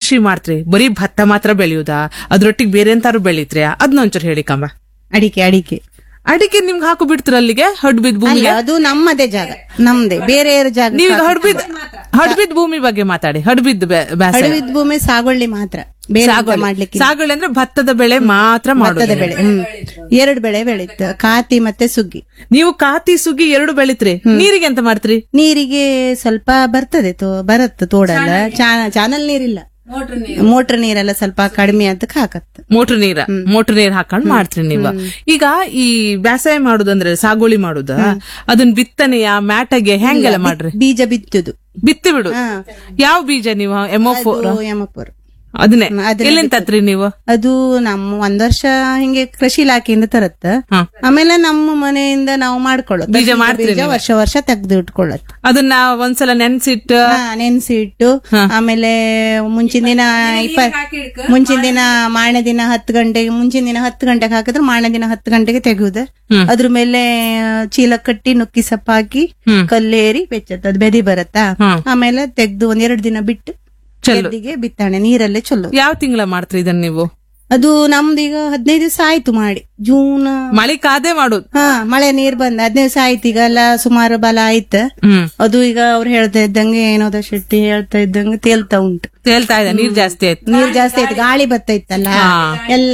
ಕೃಷಿ ಮಾಡ್ತ್ರಿ ಬರೀ ಭತ್ತ ಮಾತ್ರ ಬೆಳೆಯುದಾ ಅದ್ರೊಟ್ಟಿಗೆ ಬೇರೆ ಎಂತಾರು ಬೆಳಿತ್ರಿ ಅದನ್ನ ಒಂಚೂರು ಹೇಳಿ ಕಂಬ ಅಡಿಕೆ ಅಡಿಕೆ ಅಡಿಕೆ ನಿಮ್ಗೆ ಹಾಕು ಬಿಡ್ತೀರ ಅಲ್ಲಿಗೆ ಹಡ್ಬಿದ್ ಅಲ್ಲ ಭೂಮಿಗೆ ಅದು ನಮ್ಮದೇ ಜಾಗ ನಮ್ದೇ ಬೇರೆ ಜಾಗ ನೀವು ಹಡ್ಬಿದ್ ಹಡ್ಬಿದ್ ಭೂಮಿ ಬಗ್ಗೆ ಮಾತಾಡಿ ಹಡ್ಬಿದ್ ಬ್ಯಾಸ ಹಡವಿದ ಭೂಮಿ ಸಾಗುವಳಿ ಮಾತ್ರ ಬೇರೆ ಎಂತ ಮಾಡ್ಲಿಕ್ಕೆ ಇಲ್ಲ. ಸಾಗುವಳಿ ಅಂದ್ರೆ ಭತ್ತದ ಬೆಳೆ ಮಾತ್ರ ಭತ್ತದ ಮಾಡೋದು ಬೆಳೆ ಹ್ಮ್ ಎರಡು ಬೆಳೆ ಬೆಳೀತು ಕಾತಿ ಮತ್ತೆ ಸುಗ್ಗಿ ನೀವು ಕಾತಿ ಸುಗ್ಗಿ ಎರಡು ಬೆಳಿತ್ರಿ ನೀರಿಗೆ ಎಂತ ಮಾಡ್ತ್ರಿ ನೀರಿಗೆ ಸ್ವಲ್ಪ ಬರ್ತದೆ ತೋ ಬರತ್ತೆ ತೋಡಲ್ಲ ಚಾನಲ್ ನೀರಿಲ್ಲ ಮೋಟರ್ ನೀರೆಲ್ಲ ಸ್ವಲ್ಪ ಕಡಿಮೆ ಅಂತ ಹಾಕತ್ತ ಮೋಟರ್ ನೀರ ಮೋಟರ್ ನೀರ್ ಹಾಕೊಂಡ್ ಮಾಡ್ತ್ರಿ ನೀವು ಈಗ ಈ ಬೇಸಾಯ ಮಾಡುದಂದ್ರೆ ಸಾಗುವಳಿ ಮಾಡುದ ಅದನ್ನ ಬಿತ್ತನೆಯ ಮ್ಯಾಟಗೆ ಹೆಂಗೆಲ್ಲ ಮಾಡ್ರಿ ಬೀಜ ಬಿತ್ತುದು ಬಿತ್ತಿ ಬಿಡು ಯಾವ ಬೀಜ ನೀವು ಎಮೋ ಫೋರ್ ಅದು ಯಮಪುರ ಅದನ್ನೇ ಅದನ್ನೇ ಎಲ್ಲಿಂದ ತತ್ರಿ ನೀವು ಅದು ನಮ್ಮ ಒಂದ್ ವರ್ಷ ಹಿಂಗೆ ಕೃಷಿ ಇಲಾಖೆಯಿಂದ ತರತ್ತ ಹಾ. ಆಮೇಲೆ ನಮ್ಮ ಮನೆಯಿಂದ ನಾವು ಮಾಡ್ಕೊಳ್ಳೋದು ಬೀಜ ಮಾಡ್ತೀರಿ ಬೀಜ ವರ್ಷ ವರ್ಷ ತೆಗ್ದು ಇಟ್ಕೊಳ್ಳೋದು ಅದನ್ನ ಒಂದ್ಸಲ ನೆನ್ಸಿಟ್ಟು ಹಾ, ನೆನ್ಸಿ ಇಟ್ಟು ಆಮೇಲೆ ಮುಂಚಿನ ದಿನ ಇಪ್ಪ ಮುಂಚಿನ ದಿನ ಮಾರನೇ ದಿನ ಹತ್ತು ಗಂಟೆಗೆ ಮುಂಚಿನ ದಿನ ಹತ್ತು ಗಂಟೆಗೆ ಹಾಕಿದ್ರೆ ಮಾರನೇ ದಿನ ಹತ್ತು ಗಂಟೆಗೆ ತೆಗೆಯುದು ಅದ್ರ ಮೇಲೆ ಚೀಲ ಕಟ್ಟಿ ನುಕ್ಕಿ ಸಪ್ಪ ಹಾಕಿ ಕಲ್ಲೇರಿ ಬೆಚ್ಚತ್ತ ಅದು ಬೆದಿ ಬರತ್ತಾ ಆಮೇಲೆ ತೆಗ್ದು ಒಂದೆರಡು ದಿನ ಬಿಟ್ಟು ಗದ್ದಿಗೆ ಬಿತ್ತಾಣೆ ನೀರಲ್ಲೇ ಚೊಲ್ಲು ಯಾವ ತಿಂಗಳ ಮಾಡ್ತ್ರಿ ಇದನ್ನ ನೀವು ಅದು ನಮ್ದು ಈಗ ಹದಿನೈದು ದಿವಸ ಆಯ್ತು ಮಾಡಿ ಜೂನ್ ಮಳಿ ಕಾದೆ ಮಾಡುದು ಹಾ ಮಳೆ ನೀರ್ ಬಂದ ಹದಿನೈದು ದಿವಸ ಆಯ್ತು ಈಗ ಎಲ್ಲ ಸುಮಾರು ಬಲ ಆಯ್ತು ಹ್ಮ್ ಅದು ಈಗ ಅವ್ರು ಹೇಳ್ತಾ ಇದ್ದಂಗೆ ಏನೋದ ಶೆಟ್ಟಿ ಹೇಳ್ತಾ ಇದ್ದಂಗೆ ತೇಲ್ತಾ ಉಂಟು ತೇಲ್ತಾ ಇದೆ ನೀರ್ ಜಾಸ್ತಿ ಆಯ್ತು ನೀರ್ ಜಾಸ್ತಿ ಆಯ್ತು ಗಾಳಿ ಬರ್ತೈತಲ್ಲ ಎಲ್ಲ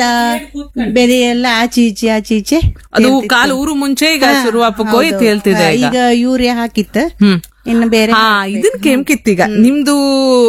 ಬೆದೆ ಎಲ್ಲ ಆಚೆ ಈಚೆ ಆಚೆ ಈಚೆ ಅದು ಕಾಲು ಊರು ಮುಂಚೆ ಈಗ ಶುರುವಾಪಕ್ಕೆ ಹೋಗಿ ತೇಲ್ತಿದೆ ಈಗ ಈಗ ಯೂರಿಯಾ ಹಾಕಿತ್ತು ಹ್ಮ್ ಇನ್ನು ಬೇರೆ ಹಾ ಇದನ್ ಕೆಂಕಿತ್ತೀಗ ನಿಮ್ದು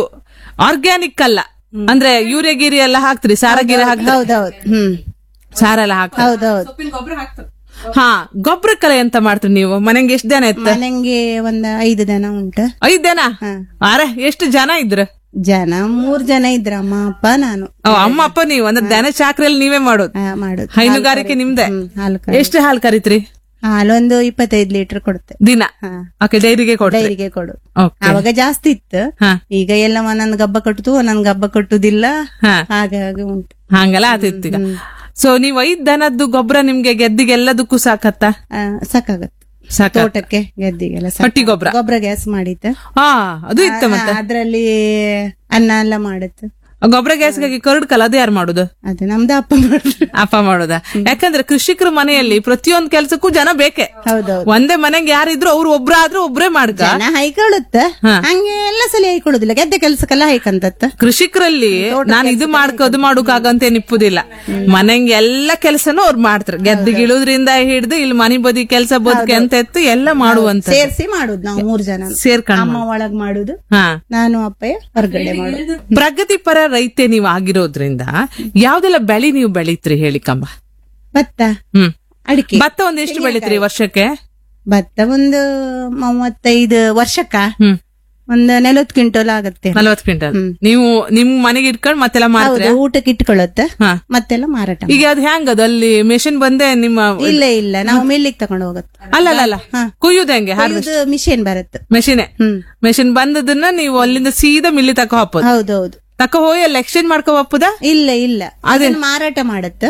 ಆರ್ಗ್ಯಾನಿಕ್ ಅಲ್ಲ ಅಂದ್ರೆ ಯೂರಿಯಾ ಗಿರಿ ಎಲ್ಲ ಹಾಕ್ತಿರಿ ಸಾರ ಗಿರ ಹಾಕ್ತಿರಿ ಹೌದೌದು ಹ್ಮ್ ಸಾರ ಎಲ್ಲ ಹಾಕ್ತಿರಿ ಹೌದೌದು ಹಾ ಗೊಬ್ಬರಕ್ಕೆಲ್ಲ ಎಂತ ಮಾಡ್ತೀರಿ ನೀವು ಮನೆಗೆ ಎಷ್ಟ್ ಜನ ಇತ್ತ ಮನೆಗೆ ಒಂದ್ ಐದು ಜನ ಉಂಟು ಐದ್ ಜನ ಅರೆ ಎಷ್ಟು ಜನ ಇದ್ರ ಜನ ಮೂರ್ ಜನ ಇದ್ರ ಅಮ್ಮ ಅಪ್ಪ ನಾನು ಅವ್ ಅಮ್ಮ ಅಪ್ಪ ನೀವು ಅಂದ್ರೆ ದನ ಚಾಕ್ರಿಯಲ್ಲಿ ನೀವೇ ಮಾಡೋದು ಆ, ಮಾಡುದು ಹೈನುಗಾರಿಕೆ ನಿಮ್ದೆ ಹ್ಮ್, ಹಾಲು ಕರೆ. ಎಷ್ಟು ಹಾಲು ಕರಿತ್ರಿ ಹಾಲೊಂದು ಇಪ್ಪತ್ತೈದು ಲೀಟರ್ ಕೊಡುತ್ತೆ ದಿನ ಹಾ. ಓಕೆ ಡೈರಿಗೆ ಕೊಡ್ರಿ ಡೈರಿಗೆ ಕೊಡು ಓಕೆ ಅವಾಗ ಜಾಸ್ತಿ ಇತ್ತು ಹಾ. ಈಗ ಎಲ್ಲ ಒಂದೊಂದು ಗಬ್ಬ ಕಟ್ಟುದು ಒಂದೊಂದು ಗಬ್ಬ ಕಟ್ಟುದಿಲ್ಲ ಹಾ ಹಾಗಾಗಿ ಉಂಟು ಹಂಗೆಲ್ಲ ಆತಿತ್ತು ಈಗ ಸೊ ನೀವ್ ಐದ್ ದನದ್ದು ಗೊಬ್ಬರ ನಿಮ್ಗೆ ಗೆದ್ದಿಗೆ ಎಲ್ಲದಕ್ಕೂ ಸಾಕತ್ತ ಆ, ಸಾಕಾಗತ್ತೆ ಸಾಕ ತೋಟಕ್ಕೆ ಗೆದ್ದಿಗೆಲ್ಲ ಸಾಕು. ಹಟ್ಟಿ ಗೊಬ್ಬರ ಗೊಬ್ಬರ ಗ್ಯಾಸ್ ಮಾಡಿತ್ತು ಹಾ ಅದು ಇತ್ತ ಮತ್ತೆ ಅದ್ರಲ್ಲಿ ಅನ್ನ ಎಲ್ಲ ಮಾಡುತ್ತೆ ಗೊಬ್ಬರ ಗ್ಯಾಸ್ಗಾಗಿ ಕರಡ್ಕಲ್ಲ ಅದು ಯಾರು ಮಾಡುದು ಅದು ನಮ್ದು ಅಪ್ಪ ಮಾಡಿದ್ರು ಅಪ್ಪ ಮಾಡುದ ಯಾಕಂದ್ರೆ ಕೃಷಿಕರ ಮನೆಯಲ್ಲಿ ಪ್ರತಿಯೊಂದ್ ಕೆಲ್ಸಕ್ಕೂ ಜನ ಬೇಕೆ ಹೌದೌದು ಒಂದೇ ಮನೆಗೆ ಯಾರಿದ್ರು ಅವ್ರು ಒಬ್ರಾದ್ರೂ ಒಬ್ರೇ ಮಾಡ್ಕ ಜನ ಹೈಕೊಳ್ಳುತ್ತ ಹಂಗೆ ಎಲ್ಲ ಸಲ ಹೈಕೊಳ್ಳುದಿಲ್ಲ ಗೆದ್ದೆ ಕೆಲ್ಸಕ್ಕೆಲ್ಲ ಹೈಕಂತತ್ತ ಕೃಷಿಕರಲ್ಲಿ ನಾನು ಇದು ಮಾಡ್ಕೊ ಅದು ಮಾಡೋಕಾಗಂತ ನಿಪ್ಪುದಿಲ್ಲ ಮನೆಗೆ ಎಲ್ಲ ಕೆಲಸನೂ ಅವ್ರು ಮಾಡ್ತಾರೆ ಗೆದ್ದಿಗಿಳುದ್ರಿಂದ ಹಿಡ್ದು ಇಲ್ಲಿ ಮನೆ ಬದಿ ಕೆಲಸ ಬದುಕೆ ಅಂತ ಎತ್ತು ಎಲ್ಲ ಮಾಡುವಂತ ಸೇರ್ಸಿ ಮಾಡುದು ನಾವು ಮೂರ್ ಜನ ಸೇರ್ಕೊಂಡ್ ಅಮ್ಮ ಒಳಗ್ ಮಾಡುದು ಹಾ ನಾನು ಅಪ್ಪಯ್ಯ ಹೊರಗಡೆ ಮಾಡುದು ಪ್ರಗತಿಪರ ರೈತೆ ನೀವು ಆಗಿರೋದ್ರಿಂದ ಯಾವ್ದೆಲ್ಲ ಬೆಳಿ ನೀವು ಬೆಳಿತ್ರಿ ಹೇಳಿ ಕಂಬ ಭತ್ತ ಹ್ಮ್ ಅಡಿಕೆ ಭತ್ತ ಒಂದ್ ಎಷ್ಟು ಬೆಳಿತ್ರಿ ವರ್ಷಕ್ಕೆ ಭತ್ತ ಒಂದು ಮೂವತ್ತೈದು ವರ್ಷಕ್ಕ ಹ್ಮ್ ಒಂದು ನಲವತ್ತು ಕ್ವಿಂಟಲ್ ಆಗತ್ತೆ ನಲ್ವತ್ ಕ್ವಿಂಟಲ್ ನೀವು ನಿಮ್ ಮನೆಗೆ ಇಟ್ಕೊಂಡ್ ಮತ್ತೆಲ್ಲ ಮಾರ್ತೀರ ಹೌದು ಊಟಕ್ಕೆ ಇಟ್ಕೊಳ್ಳುತ್ತೆ ಹಾ ಮತ್ತೆಲ್ಲ ಮಾರಾಟ ಈಗ ಅದ್ ಹೆಂಗ್ ಅದು ಅಲ್ಲಿ ಮೆಷಿನ್ ಬಂದೆ ನಿಮ್ಮ ಇಲ್ಲ ಇಲ್ಲ ನಾವು ಮಿಲ್ಲಿಗೆ ತಗೊಂಡು ಹೋಗುತ್ತೆ ಅಲ್ಲ ಅಲ್ಲ ಅಲ್ಲ ಕುಯ್ಯುದು ಹೆಂಗೆ ಇದು ಮಿಷಿನ್ ಬರುತ್ತೆ ಮೆಷಿನೇ ಹ್ಮ್ ಮೆಷಿನ್ ಬಂದದನ್ನ ನೀವು ಅಲ್ಲಿಂದ ಸೀದಾ ಮಿಲ್ಲಿ ತಕೋ ಹಾಕೋದು ಹೌದೌದು ತಕೋ ಹೋಗಿ ಅಲ್ಲಿ ಎಕ್ಸ್ಚೇಂಜ್ ಮಾಡ್ಕೋ ಹಾಪುದ ಇಲ್ಲ ಇಲ್ಲ ಅದನ್ನ ಮಾರಾಟ ಮಾಡುತ್ತೆ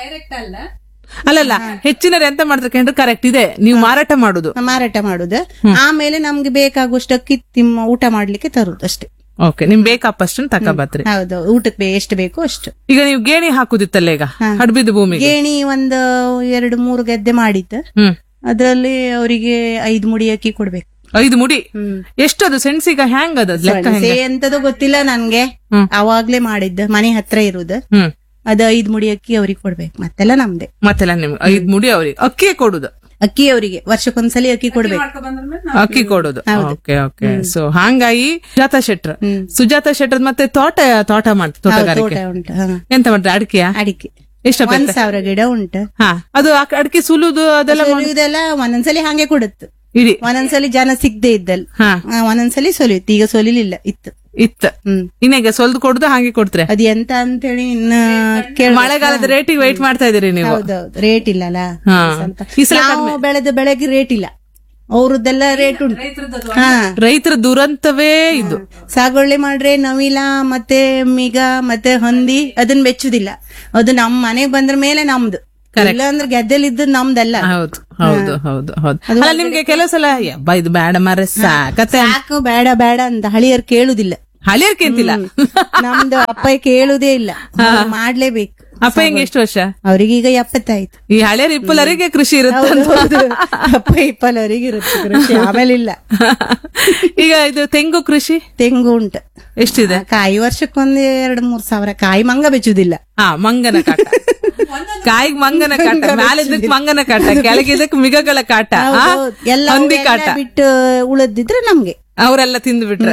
ಅಲ್ಲಲ್ಲ ಹೆಚ್ಚಿನರು ಎಂತ ಮಾಡ್ತಾರೆ ಕಂಡ್ರೆ ಕರೆಕ್ಟ್ ಇದೆ ನೀವು ಮಾರಾಟ ಮಾಡುದು ಮಾರಾಟ ಮಾಡುದು ಆಮೇಲೆ ನಮ್ಗೆ ಬೇಕಾಗುವಷ್ಟು ಅಕ್ಕಿ ತಿಮ್ಮ ಊಟ ಮಾಡ್ಲಿಕ್ಕೆ ತರುದು ಅಷ್ಟೇ ಓಕೆ ನಿಮ್ ಬೇಕಪ್ಪಷ್ಟನ್ ತಕೋಬತ್ರಿ ಹೌದು ಊಟಕ್ಕೆ ಬೇ- ಎಷ್ಟು ಬೇಕು ಅಷ್ಟು ಈಗ ನೀವು ಗೇಣಿ ಹಾಕುದಿತ್ತಲ್ಲ ಈಗ ಹಡ್ಬಿದ್ದು ಭೂಮಿಗೆ ಗೇಣಿ ಒಂದು ಎರಡು ಮೂರು ಗದ್ದೆ ಮಾಡಿತ್ತು ಹ್ಮ್ ಅದ್ರಲ್ಲಿ ಅವರಿಗೆ ಐದು ಮುಡಿ ಅಕ್ಕಿ ಕೊಡ್ಬೇಕು ಐದು ಮುಡಿ ಹ್ಮ್ ಎಷ್ಟು ಅದು ಸೆಣಸಿಗ ಹ್ಯಾಂಗ್ ಅದ ಲೆಕ್ಕ ಹೆಂಗ ಸೆ ಎಂತದೋ ಗೊತ್ತಿಲ್ಲ ನನ್ಗೆ ಹ್ಮ್. ಅವಾಗ್ಲೇ ಮಾಡಿದ್ದ ಮನೆ ಹತ್ರ ಇರುದು ಹ್ಮ್ ಅದು ಐದ್ ಮುಡಿ ಅಕ್ಕಿ ಅವ್ರಿಗೆ ಕೊಡ್ಬೇಕು ಮತ್ತೆಲ್ಲ ನಮ್ದೆ ಮತ್ತೆಲ್ಲ ನಿಮ್ಗೆ ಐದ್ ಮುಡಿ ಅವ್ರಿಗೆ ಅಕ್ಕಿ ಕೊಡುದು ಅಕ್ಕಿ ಅವರಿಗೆ ವರ್ಷಕ್ಕೊಂದ್ಸಲಿ ಅಕ್ಕಿ ಕೊಡ್ಬೇಕು ಅಕ್ಕಿ ಕೊಡುದು ಓಕೆ ಓಕೆ ಸೊ ಹಂಗಾಗಿ ಸುಜಾತ ಶೆಟ್ರ್ ಹ್ಮ್. ಸುಜಾತ ಶೆಟ್ರ್ ಮತ್ತೆ ತೋಟ ತೋಟ ಮಾಡ್ತಾರೆ ತೋಟಗಾರಿಕೆ ತೋಟ ಉಂಟು ಹಾ. ಎಂತ ಮಾಡ್ತಾರೆ ಅಡಿಕೆಯ ಅಡಿಕೆ ಎಷ್ಟ ಒಂದ್ ಸಾವಿರ ಗಿಡ ಉಂಟು ಹಾ ಅದು ಆ ಅಡಿಕೆ ಸುಲುದು ಅದೆಲ್ಲ ಮಾಡ್- ಇದೆಲ್ಲ ಒಂದೊಂದ್ಸಲಿ ಹಂಗೆ ಕೊಡುತ್ತು ಇಡಿ ಒಂದೊಂದ್ಸಲಿ ಜನ ಸಿಗದೆ ಇದ್ದಲ್ ಹಾ ಆ, ಒಂದೊಂದ್ಸಲಿ ಸೊಲಿಯುತ್ತೆ ಈಗ ಸೊಲಿಲಿಲ್ಲ ಇತ್ತು ಇತ್ತ ಹ್ಮ್ ಇನ್ನೀಗ ಸೊಲ್ದು ಕೊಡುದು ಹಾಗೆ ಕೊಡ್ತಾರೆ ಅದ್ ಎಂತ ಅಂತೇಳಿ ಇನ್ನ ಕೇಳ ಮಳೆಗಾಲದ ರೇಟಿಗೆ ವೆಯ್ಟ್ ಮಾಡ್ತಾ ಇದೀರಿ ನೀವು ಹೌದೌದು ರೇಟ್ ಇಲ್ಲಲ್ಲ ಹಾ ಸ್ವಲ್ಪ ಈ ಸಲ ನಾವು ಬೆಳೆದ ಬೆಳೆಗೆ ರೇಟ್ ಇಲ್ಲ ಅವ್ರದ್ದೆಲ್ಲ ರೇಟ್ ಉಂಟು ಹಾ ರೈತರ ದುರಂತವೇ ಇದು ಸಾಗುವಳಿ ಮಾಡ್ರೆ ನವಿಲ ಮತ್ತೆ ಮಿಗ ಮತ್ತೆ ಹಂದಿ ಅದನ್ನ ಬೆಚ್ಚುದಿಲ್ಲ ಅದು ನಮ್ ಮನೆಗ್ ಬಂದ್ರ ಮೇಲೆ ನಮ್ದು ಇಲ್ಲ ಅಂದ್ರೆ ಗೆದ್ದೆಲ್ ಇದ್ದದ್ ನಮ್ದಲ್ಲ ಹೌದು ಹೌದು ಹೌದು ಹೌದು ಅಲ್ಲ ನಿಮ್ಗೆ ಕೆಲವು ಸಲ ಯಬ್ಬಾ ಇದು ಬೇಡ ಮಾರೆ ಸಾಕತ್ತೆ ಸಾಕು ಬೇಡ ಬೇಡ ಅಂತ ಹಳಿಯರ್ ಕೇಳುದಿಲ್ಲ ಹಳಿಯರ್ಕೆಂತಿಲ್ಲ ನಮ್ದು ಅಪ್ಪ ಕೇಳುದೇ ಇಲ್ಲ ಅವ್ರು ಮಾಡ್ಲೇಬೇಕು ಅಪ್ಪ ಹೆಂಗ್ ಎಷ್ಟು ವರ್ಷ ಅವ್ರಿಗೆ ಈಗ ಎಪ್ಪತ್ತಾಯ್ತು ಈ ಹಳೆಯರ್ ಇಪ್ಪಲರಿಗೆ ಕೃಷಿ ಇರುತ್ತೆ ಹೌದು. ಅಪ್ಪ ಇಪ್ಪಲವರಿಗೆ ಇರುತ್ತೆ ಕೃಷಿ ಆಮೇಲೆ ಇಲ್ಲ ಈಗ ಇದು ತೆಂಗು ಕೃಷಿ ತೆಂಗು ಉಂಟು ಎಷ್ಟಿದೆ ಕಾಯಿ ವರ್ಷಕ್ಕೊಂದ್ ಎರಡ್ ಮೂರ್ ಸಾವಿರ ಕಾಯಿ ಮಂಗ ಬೆಚ್ಚುದಿಲ್ಲ ಹಾ ಮಂಗನ ಕಾಟ ಕಾಯಿಗ್ ಮಂಗನ ಕಾಟ ಮ್ಯಾಲಿದ್ದಕ್ ಮಂಗನ ಕಾಟ ಕೆಳಗಿದ್ದಕ್ ಮಿಗಗಳ ಕಾಟ ಆ? ಹೌದು. ಎಲ್ಲ ಹಂದಿ ಅವೆಲ್ಲ ಕಾಟ ಬಿಟ್ಟು ಉಳಿದಿದ್ರೆ ನಮ್ಗೆ ಅವರೆಲ್ಲ ತಿಂದು ಬಿಟ್ರೆ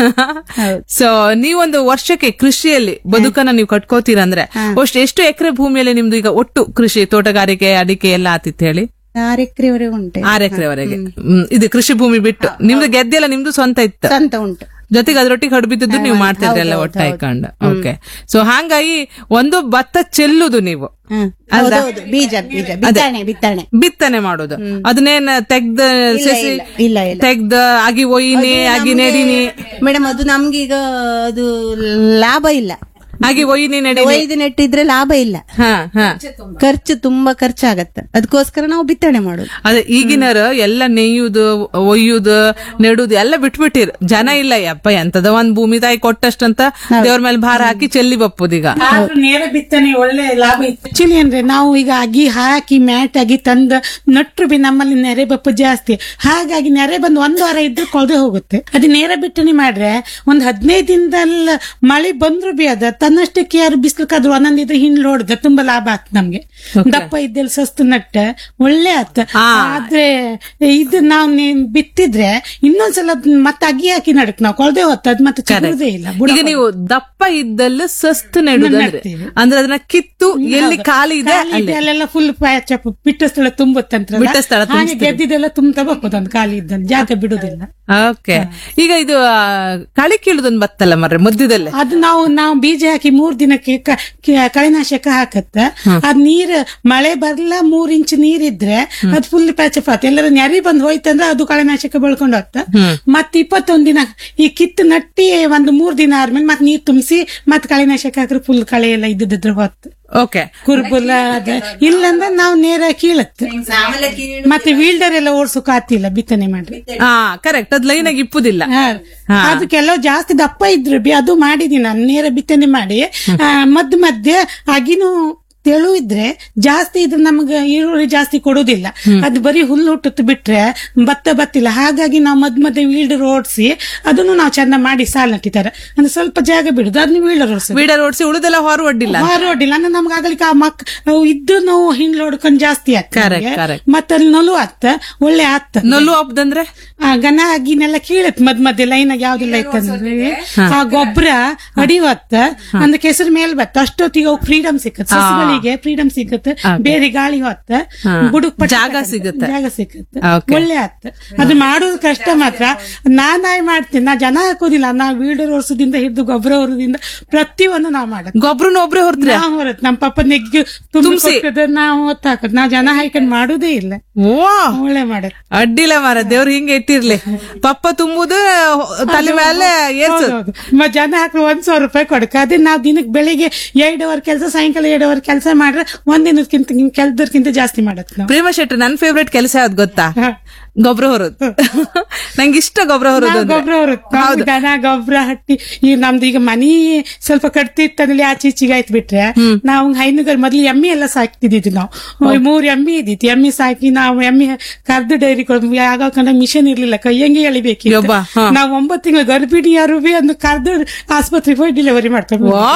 ಸೊ ನೀವೊಂದು ವರ್ಷಕ್ಕೆ ಕೃಷಿಯಲ್ಲಿ ಬದುಕನ್ನ ನೀವು ಕಟ್ಕೋತೀರಂದ್ರೆ ಅಷ್ಟು ಎಷ್ಟು ಎಕರೆ ಭೂಮಿಯಲ್ಲಿ ನಿಮ್ದು ಈಗ ಒಟ್ಟು ಕೃಷಿ ತೋಟಗಾರಿಕೆ ಅಡಿಕೆ ಎಲ್ಲ ಆತಿತ್ತು ಹೇಳಿ ಆರು ಎಕರೆವರೆಗೆ ಉಂಟು ಆರು ಎಕರೆವರೆಗೆ ಇದು ಕೃಷಿ ಭೂಮಿ ಬಿಟ್ಟು ನಿಮ್ದು ಗೆದ್ದೆ ಎಲ್ಲ ನಿಮ್ದು ಸ್ವಂತ ಇತ್ತು ಸ್ವಂತ ಉಂಟು ಜೊತೆಗೆ ಅದ್ರೊಟ್ಟಿಗೆ ಹಡ್ಬಿದ್ದು ನೀವು ಮಾಡ್ತಿದ್ರಿ ಎಲ್ಲ ಒಟ್ಟಾಯ್ಕೊಂಡು ಓಕೆ ಸೊ ಹಾಗಾಗಿ ಒಂದು ಭತ್ತ ಚೆಲ್ಲುದು ನೀವು ಹ್ಮ್. ಹೌದೌದು ಬೀಜ ಬೀಜ ಬಿತ್ತನೆ ಬಿತ್ತನೆ ಬಿತ್ತನೆ ಮಾಡೋದು ಅದನ್ನೇನ್ ತೆಗ್ದ ಸಸಿ ಇಲ್ಲ, ಇಲ್ಲ ಇಲ್ಲ ತೆಗ್ದ ಆಗಿ ಒಯ್ಯಿನಿ ಆಗಿ ನೆಡಿನಿ ಮೇಡಮ್ ಅದು ನಮ್ಗೀಗ ಅದು ಲಾಭ ಇಲ್ಲ ಆಗಿ ಒಯ್ಯಿನಿ ನೆಡಿ ಒಯ್ದು ನೆಟ್ಟಿದ್ರೆ ಲಾಭ ಇಲ್ಲ ಹಾ ಹಾ ಖರ್ಚು ತುಂಬಾ ಖರ್ಚಾಗತ್ತೆ ಅದಕ್ಕೋಸ್ಕರ ನಾವು ಬಿತ್ತನೆ ಮಾಡೋದು ಅದೇ ಈಗಿನರು ಎಲ್ಲ ನೆಯ್ಯುದು ಒಯ್ಯುದು ನೆಡುದು ಎಲ್ಲ ಬಿಟ್ಬಿಟ್ಟಿರ್ ಜನ ಇಲ್ಲ ಯಪ್ಪ ಎಂತದ ಒಂದ್ ಭೂಮಿ ತಾಯಿ ಕೊಟ್ಟಷ್ಟಂತ ದೇವ್ರ ಮೇಲೆ ಭಾರ ಹಾಕಿ ಚೆಲ್ಲಿ ಬಪ್ಪುದೀಗ ಆದ್ರೂ ನೇರ ಬಿತ್ತನೆ ಒಳ್ಳೆ ಲಾಭ ಇತ್ತು ಆಕ್ಚುಲಿ ಅಂದ್ರೆ ನಾವು ಈಗ ಅಗಿ ಹಾಕಿ ಮ್ಯಾಟ್ ಆಗಿ ತಂದ ನಟ್ರು ಬಿ ನಮ್ಮಲ್ಲಿ ನೆರೆ ಬಪ್ಪು ಜಾಸ್ತಿ ಹಾಗಾಗಿ ನೆರೆ ಬಂದು ಒಂದು ವಾರ ಇದ್ರೆ ಕೊಳದೆ ಹೋಗುತ್ತೆ ಅದು ನೇರ ಬಿತ್ತನೆ ಮಾಡ್ರೆ ಒಂದ್ ಹದಿನೈದು ದಿನದಲ್ಲ ಮಳೆ ಬಂದ್ರು ಬಿ ಅದ ತನ್ನಷ್ಟಕ್ಕೆ ಯಾರು ಬಿಸ್ಲಕ್ಕಾದ್ರು ಒಂದೊಂದ್ ಇದ್ರೆ ಹಿಂಡ್ಲು ಹೊಡೆದ ತುಂಬಾ ಲಾಭ ಆತ್ ನಮ್ಗೆ ದಪ್ಪ ಇದ್ದೆಲ್ಲ ಸಸ್ತು ನಟ್ಟ ಒಳ್ಳೆ ಆತ್ ಆದ್ರೆ ಇದು ನಾವು ಬಿತ್ತಿದ್ರೆ ಇನ್ನೊಂದ್ಸಲ ಮತ್ತೆ ಅಗಿ ಹಾಕಿ ನಡಕ್ ನಾವು ಕೊಳದೆ ಹೊತ್ತ ಅದ್ ಮತ್ತೆ ಚಿಗುರುದೇ ಇಲ್ಲ ಬುಡ ಈಗ ನೀವು ದಪ್ಪ ಇದ್ದಲ್ಲ ಸಸ್ತು ನೆಡುದು ಅಂದ್ರೆ ನೆಡ್ತೀವಿ. ಅಂದ್ರೆ ಅದನ್ನ ಕಿತ್ತು ಎಲ್ಲಿ ಖಾಲಿ ಇದೆ ಖಾಲಿ ಇದೆ, ಅಲ್ಲೆಲ್ಲ ಫುಲ್ ಚಪ್ಪ ಬಿಟ್ಟ ಸ್ಥಳ ತುಂಬುತ್ತಂತ್ರ ಬಿಟ್ಟ ಸ್ಥಳ ಹಾಗೆ ಗೆದ್ದಿದ್ದೆಲ್ಲ ತುಂಬತಾ ಬರ್ಬೋದು ಒಂದು ಖಾಲಿ ಇದ್ದಲ್ಲಿ ಜಾಗ ಬಿಡುದಿಲ್ಲ ಓಕೆ ಈಗ ಇದು ಆ, ಕಳಿ ಕೀಳುದೊಂದು ಬತ್ತಲ್ಲ ಮರ್ರೆ ಮಧ್ಯದಲ್ಲೇ ಅದು ನಾವು ನಾವು ಬೀಜ ಹಾಕಿ ಮೂರ್ ದಿನಕ್ಕೆ ಕ- ಕ- ಕಳೆನಾಶಕ ಹಾಕತ್ತ ಅದ್ ನೀರ್ ಮಳೆ ಬರ್ಲ ಮೂರ್ ಇಂಚ್ ನೀರಿದ್ರೆ ಅದ್ ಫುಲ್ ಪ್ಯಾಚಪ್ ಆತ ಎಲ್ಲರ ನೆರಿ ಬಂದ್ ಹೋಯ್ತಂದ್ರೆ ಅದು ಕಳೆನಾಶಕ ಬೆಳ್ಕೊಂಡು ಹೋಗ್ತ ಮತ್ ಇಪ್ಪತ್ತೊಂದ್ ದಿನ ಈ ಕಿತ್ತು ನಟ್ಟಿ ಒಂದು ಮೂರ್ ದಿನ ಆದ್ಮೇಲೆ ಮತ್ ನೀರ್ ತುಂಬಿಸಿ ಮತ್ ಕಳೆನಾಶಕ ಹಾಕ್ರೆ ಫುಲ್ ಕಳೆ ಎಲ್ಲ ಇದ್ದಿದ್ರೆ ಹೊತ್ತು ಓಕೆ ಕುರ್ಬುಲ ಅದ ಇಲ್ಲಂದ್ರೆ ನಾವು ನೇರ ಕೀಳತ್ತೆ ಮತ್ತೆ ವೀಲ್ಡರ್ ಎಲ್ಲ ಓಡ್ಸೋಕ್ ಆತಿಲ್ಲ ಬಿತ್ತನೆ ಮಾಡ್ರಿ ಹಾ ಕರೆಕ್ಟ್ ಅದ್ ಲೈನ್ ಆಗಿ ಇಪ್ಪುದಿಲ್ಲ ಹಾ. ಅದು ಕೆಲವು ಜಾಸ್ತಿ ದಪ್ಪ ಇದ್ರು ಬಿ ಅದು ಮಾಡಿದೀನಿ ನಾನು ನೇರ ಬಿತ್ತನೆ ಮಾಡಿ ಆ, ಮಧ್ಯ ಮಧ್ಯೆ ಅಗಿನೂ ತೆಳು ಇದ್ರೆ ಜಾಸ್ತಿ ಇದ್ರೆ ನಮ್ಗೆ ಈರುಳ್ಳಿ ಜಾಸ್ತಿ ಕೊಡುದಿಲ್ಲ ಅದು ಬರೀ ಹುಲ್ಲು ಹುಟ್ಟುತ್ತು ಬಿಟ್ರೆ ಭತ್ತ ಬತ್ತಿಲ್ಲ ಹಾಗಾಗಿ ನಾವು ಮಧ್ಯ ಮಧ್ಯೆ ವೀಲ್ಡರ್ ಓಡಿಸಿ ಅದನ್ನು ನಾವು ಚೆಂದ ಮಾಡಿ ಸಾಲ್ ನಟ್ಟಿದ್ದಾರೆ ಅಂದ್ರೆ ಸ್ವಲ್ಪ ಜಾಗ ಬಿಡುದು ಅದನ್ನ ವೀಲ್ಡರ್ ಓಡಿಸೋದು ಬೀಡರ್ ಓಡಿಸಿ ಉಳಿದೆಲ್ಲ ಹೊರ ಒಡ್ಡಿಲ್ಲ ಹೊರಡಿಲ್ಲ ಅಂದ್ರೆ ನಮ್ಗೆ ಆಗ್ಲಿಕ್ಕೆ ಆ ಮಕ್ ನಾವು ಇದ್ದು ನಾವು ಹಿಂಡ್ಲು ಹೊಡ್ಕೊಂಡ್ ಜಾಸ್ತಿ Correct, ಆಗ್ತದೆ correct. ಮತ್ತೆ ಅಲ್ಲಿ ನಲು ಆತ್ತ ಒಳ್ಳೆ ಆತ್ತ ನೊಲ್ಲು ಹಬ್ಬದಂದ್ರೆ ಆ ಗನ ಅಗಿನೆಲ್ಲ ಕೀಳತ್ ಮದ್ ಮಧ್ಯೆ ಲೈನ್ ಆಗಿ ಯಾವ್ದಿಲ್ಲ ಇತ್ತಂದ್ರೆ ಆ ಗೊಬ್ಬರ ಅಡಿವತ್ತ ಅಂದ್ರೆ ಕೆಸರು ಮೇಲ್ ಬತ್ತ ಅಷ್ಟೊತ್ತಿಗೆ ಅವು ಫ್ರೀಡಮ್ ಸಿಕ್ಕತ್ ಸಸ್ಯಗಳಿಗೆ ಫ್ರೀಡಮ್ ಸಿಕ್ಕತ್ ಬೇರೆ ಗಾಳಿ ಹೊತ್ತ ಬುಡುಕ್ ಪಟ್ಟ ಜಾಗ ಸಿಗುತ್ತೆ. ಜಾಗ ಸಿಕ್ಕತ್ Okay. ಒಳ್ಳೆ ಆತ್ ಅದು ಮಾಡೋದು ಕಷ್ಟ ಮಾತ್ರ ನಾನಾಯ್ ಮಾಡ್ತೀನಿ ನಾ ಜನ ಹಾಕೋದಿಲ್ಲ ನಾ ವೀಡರ್ ವರ್ಷದಿಂದ ಹಿಡಿದು ಗೊಬ್ಬರ ಹೊರದಿಂದ ಪ್ರತಿಯೊಂದು ನಾವ್ ಮಾಡತ್ ಗೊಬ್ರನ ಒಬ್ರೇ ಹೊರದ್ರೆ ನಾವ್ ಹೊರತ್ ನಮ್ಮ ಪಪ್ಪ ನೆಗ್ಗಿ ತುಂಬಿ ನಾವು ಹೊತ್ತ ಹಾಕತ್ ನಾವ್ ಜನ ಹಾಕೊಂಡ್ ಮಾಡುದೇ ಇಲ್ಲ ಓ ಒಳ್ಳೆ ಮಾಡತ್ ಅಡ್ಡಿಲ್ಲ ಮಾರ ದೇವ್ರು ಹಿಂಗೆ ಇಟ್ಟಿರ್ಲಿ ಪಪ್ಪ ತುಂಬುದು ತಲೆ ಮೇಲೆ ಏರ್ಸು ಹೌದೌದು. ಮ ಜನ ಹಾಕಿ ಒಂದ್ ಸಾವಿರ ರೂಪಾಯಿ ಕೊಡಕ ಅದೇ ನಾವ್ ದಿನಕ್ಕೆ ಬೆಳಿಗ್ಗೆ ಎರಡು ಅವರ್ ಕೆಲಸ ಸಾಯಂಕಾಲ ಎರಡು ಅವರ್ ಕೆಲಸ ಮಾಡ್ರೆ ಒಂದ್ ದಿನಕ್ಕಿಂತ ಕೆಲ್ಸದಕ್ಕಿಂತ ಜಾಸ್ತಿ ಮಾಡತ್ ನಾವು ಪ್ರೇಮ ಶೆಟ್ಟಿ ನನ್ ಫೇವ್ರೇಟ್ ಕೆಲಸ ಯಾವ್ದು ಗೊತ್ತಾ ಹ. ಗೊಬ್ಬರ ಹೊರೋದು ನಂಗೆ ಇಷ್ಟ ಗೊಬ್ಬರ ಹೊರೋದು ನಾವ್ ಅಂದ್ರೆ. ಗೊಬ್ಬರ ಹೊರತ್ ದನ ಗೊಬ್ಬರ ಹಟ್ಟಿ ಈ ನಮ್ದು ಈಗ ಮನಿ ಸ್ವಲ್ಪ ಕಟ್ತಿತ್ತಂದ್ರೆ ಆಚೆ ಈಚೆಗೆ ಆಯ್ತು ಬಿಟ್ರೆ ನಾವು ಹೈನುಗಾರ ಮೊದ್ಲು ಎಮ್ಮಿ ಎಲ್ಲ ಸಾಕ್ತಿದ್ವಿ ನಾವು ಮೂರ್ ಎಮ್ಮಿ ಇದ್ದಿತ್ತು ಎಮ್ಮಿ ಸಾಕಿ ನಾವು ಎಮ್ಮಿ ಕರ್ದು ಡೈರಿ ಆಗ ಮಿಷನ್ ಇರ್ಲಿಲ್ಲ ಕೈಯಂಗೆ ಎಳಿಬೇಕಿತ್ತು ಯಬ್ಬಾ, ಹ. ನಾವು ಒಂಬತ್ತು ತಿಂಗಳು ಗರ್ಭಿಣಿಯರು ಬಿ ಒಂದು ಕರ್ದು ಆಸ್ಪತ್ರೆಗೆ ಹೋಗಿ ಡೆಲಿವರಿ ಮಾಡ್ಕೊಂಡು ವಾ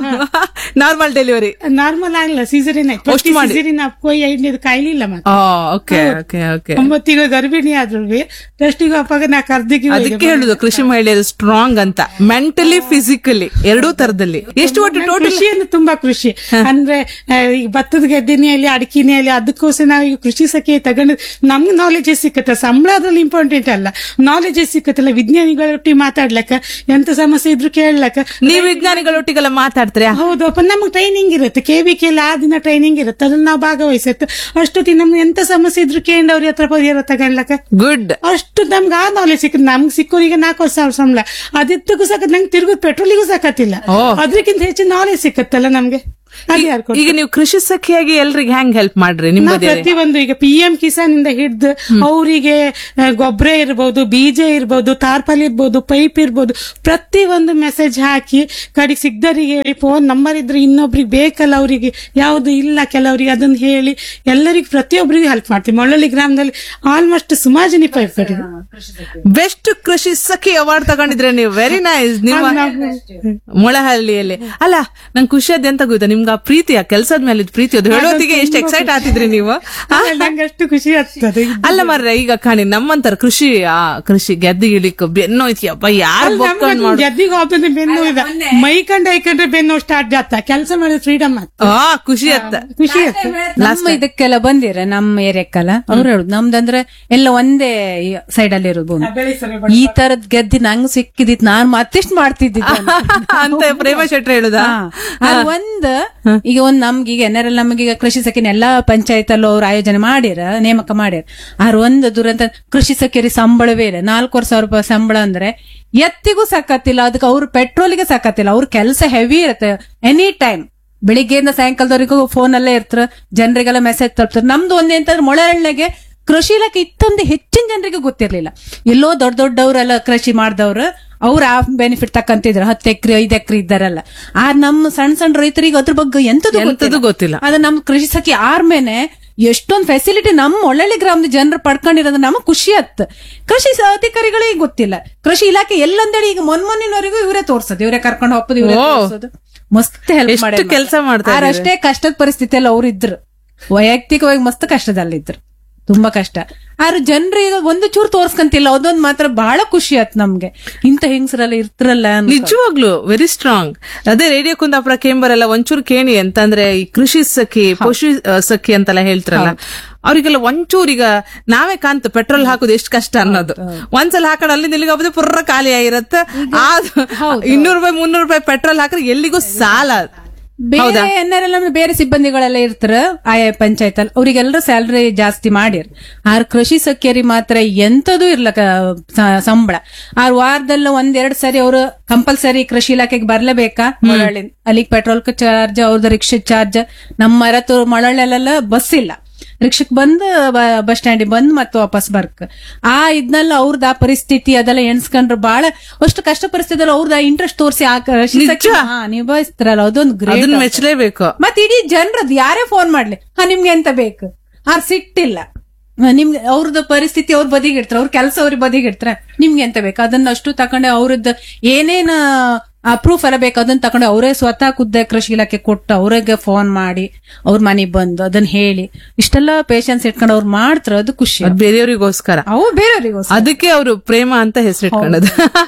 ನಾರ್ಮಲ್ ಡೆಲಿವರಿ ನಾರ್ಮಲ್ ಆಗಿಲ್ಲ ಸೀಸರಿನ್ ಆಯ್ತು ಅಷ್ಟು ಮಾಡಿ. ಸೀಸರಿನ್ ಅಪ್ಪ ಐದನೇದು ಕಾಯಿಲಿಲ್ಲ ಮತ್ತೆ ಓಕೆ ಓಕೆ ಓಕೆ ಒಂಬತ್ತು ತಿಂಗಳು ಗರ್ಭಿಣಿ ಆದ್ರು ಟೆಸ್ಟಿಗೆ ಅಪ್ಪಾಗ ನಾ ಕರ್ದಿಗೆ ಅದಕ್ಕೆ ಹೇಳುದು ಕೃಷಿ ಮಹಿಳೆಯರು ಸ್ಟ್ರಾಂಗ್ ಅಂತ ಮೆಂಟಲಿ ಫಿಸಿಕಲಿ ಎರಡೂ ತರದಲ್ಲಿ ಎಷ್ಟು ಒಟ್ಟು ಟೋಟಲ್ ಕೃಷಿ ಅಂದ್ರೆ ತುಂಬಾ ಕೃಷಿ ಅಂದ್ರೆ ಆ, ಈಗ ಭತ್ತದ ಗದ್ದೆನೆಯಲ್ಲಿ ಅಡಿಕೆನೆಯಲ್ಲಿ ಅದಕ್ಕೋಸ್ಕರ ನಾವು ಈಗ ಕೃಷಿ ಸಖಿ ತಗೊಂಡು ನಮ್ಗೆ ನಾಲೆಜ್ ಸಿಕ್ಕತ್ತೆ ಸಂಬಳ ಅದ್ರಲ್ಲಿ ಇಂಪಾರ್ಟೆಂಟ್ ಅಲ್ಲ ನಾಲೆಜ್ ಸಿಕ್ಕತ್ತಲ್ಲ ವಿಜ್ಞಾನಿಗಳೊಟ್ಟಿಗೆ ಮಾತಾಡ್ಲಕ್ಕ ಎಂತ ಸಮಸ್ಯೆ ಇದ್ರು ಕೇಳಲಕ್ಕ ನೀವು ವಿಜ್ಞಾನಿಗಳೊಟ್ಟಿಗೆಲ್ಲ ಮಾತಾಡ್ತೀರಾ ಹೌದಪ್ಪ ನಮ್ಗೆ ಟ್ರೈನಿಂಗ್ ಇರುತ್ತೆ ಕೆ ಬಿ ಕೆ ಆ ದಿನ ಟ್ರೈನಿಂಗ್ ಇರುತ್ತೆ ಅದನ್ನ ನಾವು ಭಾಗವಹಿಸುತ್ತೆ ಅಷ್ಟೊತ್ತಿಗೆ ನಮ್ಗೆ ಎಂತ ಸಮಸ್ಯೆ ಇದ್ರು ಕೇಂದ್ರ ಅವ್ರ ಹತ್ರ ಪರಿಹಾರ ತಗೊಳ್ಲಕ್ಕ ಗುಡ್ ಅಷ್ಟು ನಮ್ಗೆ ಆ ನಾಲೆಜ್ ಸಿಕ್ಕದ್ ನಮ್ಗೆ ಸಿಕ್ಕೋರಿಗೆ ನಾಲ್ಕು ಸಾವಿರ ಸಂಬಳ ಅದಿತ್ತಗೂ ಸಾಕತ್ ನಂಗೆ ತಿರುಗುದ್ ಪೆಟ್ರೋಲಿಗೂ ಸಾಕತ್ತಿಲ್ಲ ಓ. ಅದ್ರಕ್ಕಿಂತ ಹೆಚ್ಚು ನಾಲೆಜ್ ಸಿಕ್ಕತ್ತಲ್ಲ ನಮ್ಗೆ ಅದು ಯಾರು ಕೊಡ್ತಾರೆ? ಈಗ ನೀವು ಕೃಷಿ ಸಖಿಯಾಗಿ ಎಲ್ರಿಗೆ ಹೆಂಗ್ ಹೆಲ್ಪ್ ಮಾಡ್ರಿ ನಿಮ್ಮ ನಾವು ಪ್ರತಿಯೊಂದು ಈಗ ಪಿ ಎಂ ಕಿಸಾನ್ ಇಂದ ಹಿಡ್ದು ಅವರಿಗೆ ಗೊಬ್ಬರ ಇರ್ಬೋದು ಬೀಜ ಇರ್ಬೋದು ತಾರ್ಪಲ್ ಇರ್ಬೋದು ಪೈಪ್ ಇರ್ಬೋದು ಪ್ರತಿ ಒಂದು ಮೆಸೇಜ್ ಹಾಕಿ ಕಡೆಗೆ ಸಿಗ್ದರಿಗೆ ಹೇಳಿ ಫೋನ್ ನಂಬರ್ ಇದ್ರೆ ಇನ್ನೊಬ್ರಿಗೆ ಬೇಕಲ್ಲ ಅವರಿಗೆ ಯಾವುದು ಇಲ್ಲ ಕೆಲವರಿಗೆ ಅದನ್ನ ಹೇಳಿ ಎಲ್ಲರಿಗೂ ಪ್ರತಿಯೊಬ್ಬರಿಗೆ ಹೆಲ್ಪ್ ಮಾಡ್ತೀವಿ ಮೊಳ್ಳಳ್ಳಿ ಗ್ರಾಮದಲ್ಲಿ ಆಲ್ಮೋಸ್ಟ್ ಸುಮಾರು ಜನ ಪೈಪ್ ಕಟ್ಟಿದೆ ಬೆಸ್ಟ್ ಕೃಷಿ ಸಖಿ ಅವಾರ್ಡ್ ತಗೊಂಡಿದ್ರೆ ನೀವು ವೆರಿ ನೈಸ್ ನಿಮ್ಮ ಮೊಳಹಳ್ಳಿಯಲ್ಲಿ ಅಲ್ಲ ನಂಗೆ ಖುಷಿ ಅದ ಎಂತ ಗೊತ್ತಾ ನಿಮ್ಗೆ ಆ ಪ್ರೀತಿ ಆ ಕೆಲಸದ ಮೇಲೆ ಇದ್ ಪ್ರೀತಿ ಅದು ಹೇಳೋದಿಗೆ ಎಷ್ಟು ಎಕ್ಸೈಟ್ ಆಗ್ತಿದ್ರಿ ನೀವು ಆ? ನಂಗೆ ಅಷ್ಟು ಖುಷಿ ಆಗ್ತದೆ ಅಲ್ಲ ಮಾರ್ರೆ ಈಗ ಕಾಣಿ ನಮ್ಮಂತರ ಕೃಷಿ ಆ ಕೃಷಿ ಗೆದ್ದಿಗಿಳಿಕ್ ಬೆನ್ನೋಯ್ತಿ ಅಪ್ಪ ಯಾರು ಬೊಕ್ಕಂಡ್ ಮಾಡು ಗೆದ್ದಿಗೆ ಹೋಗ್ತದೆ ಬೆನ್ನು ಇದೆ ಮೈ ಕಂಡ ಐಕಂಡ್ರೆ ಬೆನ್ನು ಸ್ಟಾರ್ಟ್ ಜಾತ ಕೆಲಸ ಮಾಡಿದ್ರೆ ಫ್ರೀಡಮ್ ಆಗ್ತದೆ ಆ ಖುಷಿ ಅತ್ತ ಖುಷಿ ಆಗ್ತದೆ ನಮ್ಮ ಇದಕ್ಕೆಲ್ಲ ಬಂದಿರ ನಮ್ಮ ಏರಿಯಕ್ಕೆಲ್ಲ ಅವ್ರು ಹೇಳುದು ನಮ್ದಂದ್ರೆ ಎಲ್ಲ ಒಂದೇ ಸೈಡ್ ಅಲ್ಲಿ ಇರೋದು ಭೂಮಿ ಈ ತರದ್ ಗೆದ್ದಿ ನಂಗ್ ಸಿಕ್ಕಿದಿತ್ ನಾನ್ ಮತ್ತಿಷ್ಟು ಮಾಡ್ತಿದ್ದಿದ್ದೆ ಅಂತ ಪ್ರೇಮ ಶೆಟ್ರ ಹೇಳುದಾ ಹಾ. ಅದು ಒಂದ್ ಈಗ ಒಂದ್ ನಮ್ಗೆ ಈಗ ಎನ್ಆರ್ಎಲ್ ನಮ್ಗೆ ಈಗ ಕೃಷಿ ಸಖಿನ ಎಲ್ಲಾ ಪಂಚಾಯತ್ ಅಲ್ಲೂ ಅವ್ರು ಆಯೋಜನೆ ಮಾಡ್ಯಾರ ನೇಮಕ ಮಾಡ್ಯಾರ ಆರ್ ಒಂದ್ ದುರಂತ ಕೃಷಿ ಸಖಿಯರಿ ಸಂಬಳವೇ ಇಲ್ಲ ನಾಲ್ಕೂವರೆ ಸಾವಿರ ರೂಪಾಯಿ ಸಂಬಳ ಅಂದ್ರೆ ಎತ್ತಿಗೂ ಸಾಕತ್ತಿಲ್ಲ ಅದಕ್ಕೆ ಅವ್ರು ಪೆಟ್ರೋಲಿಗೆ ಸಾಕತ್ತಿಲ್ಲ ಅವ್ರ ಕೆಲಸ ಹೆವಿ ಇರುತ್ತೆ ಎನಿ ಟೈಮ್ ಬೆಳಿಗ್ಗೆಯಿಂದ ಸಾಯಂಕಾಲದವರೆಗೂ ಫೋನ್ ಅಲ್ಲೇ ಇರ್ತಾರ ಜನರಿಗೆಲ್ಲ ಮೆಸೇಜ್ ತಲುಪ್ತಾರೆ ನಮ್ದು ಒಂದೇ ಅಂತಂದ್ರೆ ಮೊಳಹಳ್ಳಿಗೆ ಕೃಷಿ ಇಲಾಖೆ ಇತ್ತೊಂದು ಹೆಚ್ಚಿನ ಜನರಿಗೆ ಗೊತ್ತಿರ್ಲಿಲ್ಲ ಎಲ್ಲೋ ದೊಡ್ಡ ದೊಡ್ಡವರೆಲ್ಲ ಕೃಷಿ ಮಾಡ್ದವ್ರು ಅವ್ರ ಆ ಬೆನಿಫಿಟ್ ತಕ್ಕಂತಿದ್ರು ಹತ್ತು ಎಕರೆ ಐದು ಎಕರೆ ಇದ್ದಾರಲ್ಲ ಆ ನಮ್ಮ ಸಣ್ಣ ಸಣ್ಣ ರೈತರಿಗೆ ಅದ್ರ ಬಗ್ಗೆ ಎಂತದು ಎಂತದೂ ಗೊತ್ತಿಲ್ಲ. ಅದ ನಮ್ ಕೃಷಿ ಸಖಿ ಆರ್ಮೇನೆ ಎಷ್ಟೊಂದ್ ಫೆಸಿಲಿಟಿ ನಮ್ಮ ಒಳ್ಳೊಳ್ಳೆ ಗ್ರಾಮದ ಜನರು ಪಡ್ಕೊಂಡಿರೋದು ನಮಗ್ ಖುಷಿ ಆತ್ ಕೃಷಿ ಸ- ಅಧಿಕಾರಿಗಳಿಗೆ ಗೊತ್ತಿಲ್ಲ ಕೃಷಿ ಇಲಾಖೆ ಎಲ್ಲಂದೇಳಿ ಈಗ ಮೊನ್ಮೊನ್ನಿನವರೆಗೂ ಇವರೇ ತೋರ್ಸೋದು ಇವರೇ ಕರ್ಕೊಂಡು ಹೋಗ್ಬೋದು ಇವರೇ ಓ. ತೋರ್ಸೋದು ಮಸ್ತ್ ಹೆಲ್ಪ್ ಎಷ್ಟು ಮಾಡಿ ಕೆಲ್ಸ ಮಾಡ್ತಾ ಇದ್ದಾರೆ. ಅಷ್ಟೇ ಕಷ್ಟದ ಪರಿಸ್ಥಿತಿಯಲ್ಲಿ ಅವ್ರು ಇದ್ರು ವೈಯಕ್ತಿಕವಾಗಿ ಮಸ್ತ್ ಕಷ್ಟದಲ್ಲಿದ್ರು ತುಂಬಾ ಕಷ್ಟ ಆದ್ರೆ ಜನರು ಈಗ ಒಂದು ಚೂರು ತೋರ್ಸ್ಕಂತಿಲ್ಲ ಅದೊಂದ್ ಮಾತ್ರ ಬಹಳ ಖುಷಿ ಆತ್ ನಮ್ಗೆ ಇಂತ ಹೆಂಗಸರೆಲ್ಲ ಇರ್ತಿರಲ್ಲ ಅನ್ಕೊಂಡು. ನಿಜವಾಗ್ಲು ವೆರಿ ಸ್ಟ್ರಾಂಗ್ ಅದೇ ರೇಡಿಯೋ ಕುಂದಾಪುರ ಕೇಂಬರೆಲ್ಲ ಒಂಚೂರು ಕೇಣಿ ಅಂತಂದ್ರೆ ಈ ಕೃಷಿ ಸಖಿ ಪಶು ಆ, ಸಖಿ ಅಂತೆಲ್ಲ ಹೇಳ್ತಾರಲ್ಲ ಅವ್ರಿಗೆಲ್ಲ ಒಂಚೂರು ಈಗ ನಾವೇ ಕಾಂತ ಪೆಟ್ರೋಲ್ ಹಾಕೋದು ಎಷ್ಟು ಕಷ್ಟ ಅನ್ನೋದು ಒಂದ್ಸಲ ಹಾಕೊಂಡು ಅಲ್ಲಿಂದ ಇಲ್ಲಿಗೆ ಹೋಗೋದು ಪುರ್ರ ಖಾಲಿ ಆಗಿರತ್ತೆ ಇನ್ನೂರು ರೂಪಾಯಿ ಮುನ್ನೂರು ರೂಪಾಯಿ ಪೆಟ್ರೋಲ್ ಹಾಕಿದ್ರೆ ಎಲ್ಲಿಗೂ ಸಾಲ ಬೇರೆ ಎನ್ಆರ್ಎಲ್ ಬೇರೆ ಸಿಬ್ಬಂದಿಗಳೆಲ್ಲ ಇರ್ತಾರ ಆಯಾ ಪಂಚಾಯತ್ ಅಲ್ಲಿ ಅವ್ರಿಗೆಲ್ಲರೂ ಸ್ಯಾಲ್ರಿ ಜಾಸ್ತಿ ಮಾಡಿರ್ ಆರ್ ಕೃಷಿ ಸಖ್ಯರಿ ಮಾತ್ರ ಎಂತದೂ ಇರ್ಲಕ ಸ- ಸಂಬಳ ಆರ್ ವಾರದಲ್ಲ ಒಂದೆರಡ್ ಸರಿ ಅವರು ಕಂಪಲ್ಸರಿ ಕೃಷಿ ಇಲಾಖೆಗೆ ಬರ್ಲೇಬೇಕಾ ಮೊಳಳ್ಳಿ ಅಲ್ಲಿಗೆ ಪೆಟ್ರೋಲ್ ಚಾರ್ಜ್ ಅವ್ರದ್ದು ರಿಕ್ಷಾ ಚಾರ್ಜ್ ನಮ್ಮ ಮರತು ಮೊಳಳ್ಳೆಲ್ಲ ಬಸ್ ಇಲ್ಲ ರಿಕ್ಷಕ್ ಬಂದ್ ಬಸ್ ಸ್ಟ್ಯಾಂಡಿಗೆ ಬಂದ್ ಮತ್ತೆ ವಾಪಸ್ ಬರ್ಕ್ ಆ ಇದ್ನೆಲ್ಲ ಅವ್ರದ್ದು ಆ ಪರಿಸ್ಥಿತಿ ಅದೆಲ್ಲ ಎಣ್ಸ್ಕೊಂಡ್ರು ಬಹಳ ಅಷ್ಟು ಕಷ್ಟ ಪರಿಸ್ಥಿತಿಯಲ್ಲಿ ಅವ್ರದ್ದು ಇಂಟ್ರೆಸ್ಟ್ ತೋರಿಸಿ ಆ ಕೃಷಿ ಸಖಿ- ಹಾ, ನಿಭಾಯಿಸ್ತಾರಲ್ಲ ಅದೊಂದು ಗ್ರೇಟ್ ಅದನ್ನ ಮೆಚ್ಚಲೇಬೇಕು ಮತ್ತೆ ಇಡೀ ಜನರದ್ದು ಯಾರೇ ಫೋನ್ ಮಾಡ್ಲಿ ಹಾ ನಿಮ್ಗೆ ಎಂತ ಬೇಕು ಆ ಸಿಟ್ಟಿಲ್ಲ ಆ, ನಿಮ್ಗೆ ಅವ್ರದ್ದು ಪರಿಸ್ಥಿತಿ ಅವ್ರ ಬದಿಗೆ ಇಡ್ತಾರ ಅವ್ರ ಕೆಲಸ ಅವ್ರಿಗೆ ಬದಿಗೆ ಇಡ್ತಾರ ನಿಮ್ಗೆ ಎಂತ ಬೇಕು ಅದನ್ನ ಅಷ್ಟು ತಕೊಂಡೆ ಅವ್ರದ್ದು ಏನೇನ ಪ್ರೂಫ್ ಎಲ್ಲ ಬೇಕು ಅದನ್ನ ತಕೊಂಡು ಅವರೇ ಸ್ವತಃ ಖುದ್ದ ಕೃಷಿ ಇಲಾಖೆ ಕೊಟ್ಟು ಅವ್ರಿಗೆ ಫೋನ್ ಮಾಡಿ ಅವ್ರ ಮನೆಗ್ ಬಂದು ಅದನ್ನ ಹೇಳಿ ಇಷ್ಟೆಲ್ಲ ಪೇಶನ್ಸ್ ಇಟ್ಕೊಂಡು ಅವ್ರು ಮಾಡ್ತಾರ ಅದು ಖುಷಿ ಅದು ಬೇರೆಯವರಿಗೋಸ್ಕರ ಅವು ಬೇರೆಯವ್ರಿಗೂ ಅದಕ್ಕೆ ಅವರು ಪ್ರೇಮ ಅಂತ ಹೆಸರಿಟ್ಕೊಳ್ಳೋದು